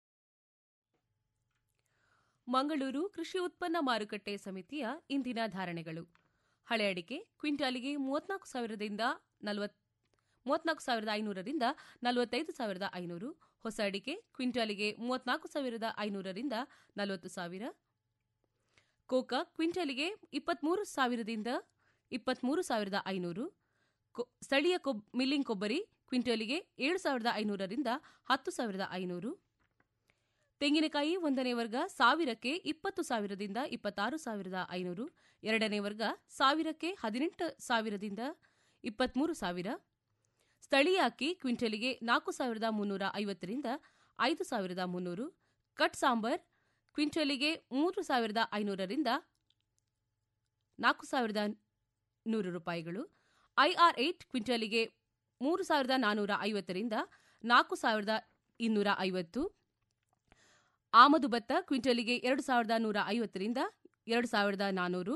ಮಂಗಳೂರು ಕೃಷಿ ಉತ್ಪನ್ನ ಮಾರುಕಟ್ಟೆ ಸಮಿತಿಯ ಇಂದಿನ ಧಾರಣೆಗಳು ಹಳೆ ಅಡಿಕೆ ಕ್ವಿಂಟಾಲಿಗೆ ಮೂವತ್ನಾಲ್ಕು ಸಾವಿರದಿಂದ ನಲವತ್ ಮೂವತ್ನಾಲ್ಕು ಸಾವಿರದ ಐನೂರರಿಂದ ನಲವತ್ತೈದು ಸಾವಿರದ ಐನೂರು ಹೊಸ ಅಡಿಕೆ ಕ್ವಿಂಟಾಲಿಗೆ ಮೂವತ್ನಾಲ್ಕು ಸಾವಿರದ ಐನೂರರಿಂದ ನಲವತ್ತು ಸಾವಿರ ಕೋಕಾ ಕ್ವಿಂಟಾಲಿಗೆ ಇಪ್ಪತ್ಮೂರು ಸಾವಿರದಿಂದ ಇಪ್ಪತ್ಮೂರು ಸಾವಿರದ ಐನೂರು ಕೊ- ಸ್ಥಳೀಯ ಕೊಬ್ ಮಿಲ್ಲಿಂಗ್ ಕೊಬ್ಬರಿ ಕ್ವಿಂಟಾಲಿಗೆ ಏಳು ಸಾವಿರದ ಐನೂರರಿಂದ ಹತ್ತು ಸಾವಿರದ ಐನೂರು ತೆಂಗಿನಕಾಯಿ ಒಂದನೇ ವರ್ಗ ಸಾವಿರಕ್ಕೆ ಇಪ್ಪತ್ತು ಸಾವಿರದಿಂದ ಇಪ್ಪತ್ತಾರು ಸಾವಿರದ ಐನೂರು ಎರಡನೇ ವರ್ಗ ಸಾವಿರಕ್ಕೆ ಹದಿನೆಂಟು ಸಾವಿರದಿಂದ ಇಪ್ಪತ್ಮೂರು ಸಾವಿರ ಸ್ಥಳೀಯ ಅಕ್ಕಿ ಕ್ವಿಂಟಲಿಗೆ ನಾಲ್ಕು ಸಾವಿರದ ಮುನ್ನೂರ ಐವತ್ತರಿಂದ ಐದು ಸಾವಿರದ ಮುನ್ನೂರು ಕಟ್ ಸಾಂಬಾರ್ ಕ್ವಿಂಟಲಿಗೆ ಮೂರು ಸಾವಿರದ ಐನೂರರಿಂದ ನಾಲ್ಕು ಸಾವಿರದ ನೂರು ರೂಪಾಯಿಗಳು ಐಆರ್ ಏಟ್ ಕ್ವಿಂಟಲಿಗೆ ಮೂರು ಸಾವಿರದ ನಾನ್ನೂರ ಐವತ್ತರಿಂದ ನಾಲ್ಕು ಸಾವಿರದ ಇನ್ನೂರ ಐವತ್ತು ಆಮದು ಭತ್ತ ಕ್ವಿಂಟಲಿಗೆ ಎರಡು ಸಾವಿರದ ನೂರ ಐವತ್ತರಿಂದ ಎರಡು ಸಾವಿರದ ನಾನ್ನೂರು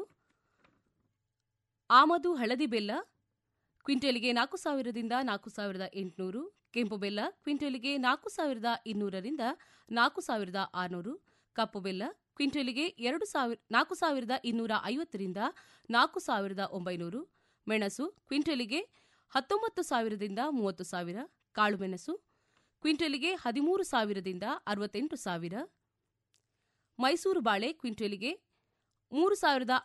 ಆಮದು ಹಳದಿ ಬೆಲ್ಲ ಕ್ವಿಂಟಲಿಗೆ ನಾಲ್ಕು ಸಾವಿರದಿಂದ ನಾಲ್ಕು ಸಾವಿರದ ಎಂಟುನೂರು ಕೆಂಪು ಬೆಲ್ಲ ಕ್ವಿಂಟಲಿಗೆ ನಾಲ್ಕು ಸಾವಿರದ ಇನ್ನೂರರಿಂದ ನಾಲ್ಕು ಸಾವಿರದ ಆರುನೂರು ಕಪ್ಪು ಬೆಲ್ಲ ಕ್ವಿಂಟಲಿಗೆ ಎರಡು ಸಾವಿರ ನಾಲ್ಕು ಸಾವಿರದ ಇನ್ನೂರ ಐವತ್ತರಿಂದ ನಾಲ್ಕು ಸಾವಿರದ ಒಂಬೈನೂರು ಮೆಣಸು ಕ್ವಿಂಟಲಿಗೆ ಹತ್ತೊಂಬತ್ತು ಸಾವಿರದಿಂದ ಮೂವತ್ತು ಸಾವಿರ ಕಾಳುಮೆಣಸು ಕ್ವಿಂಟಲಿಗೆ ಹದಿಮೂರು ಸಾವಿರದಿಂದ ಅರವತ್ತೆಂಟು ಸಾವಿರ ಮೈಸೂರು ಬಾಳೆ ಕ್ವಿಂಟಲಿಗೆ ಮೂರು ಸಾವಿರದ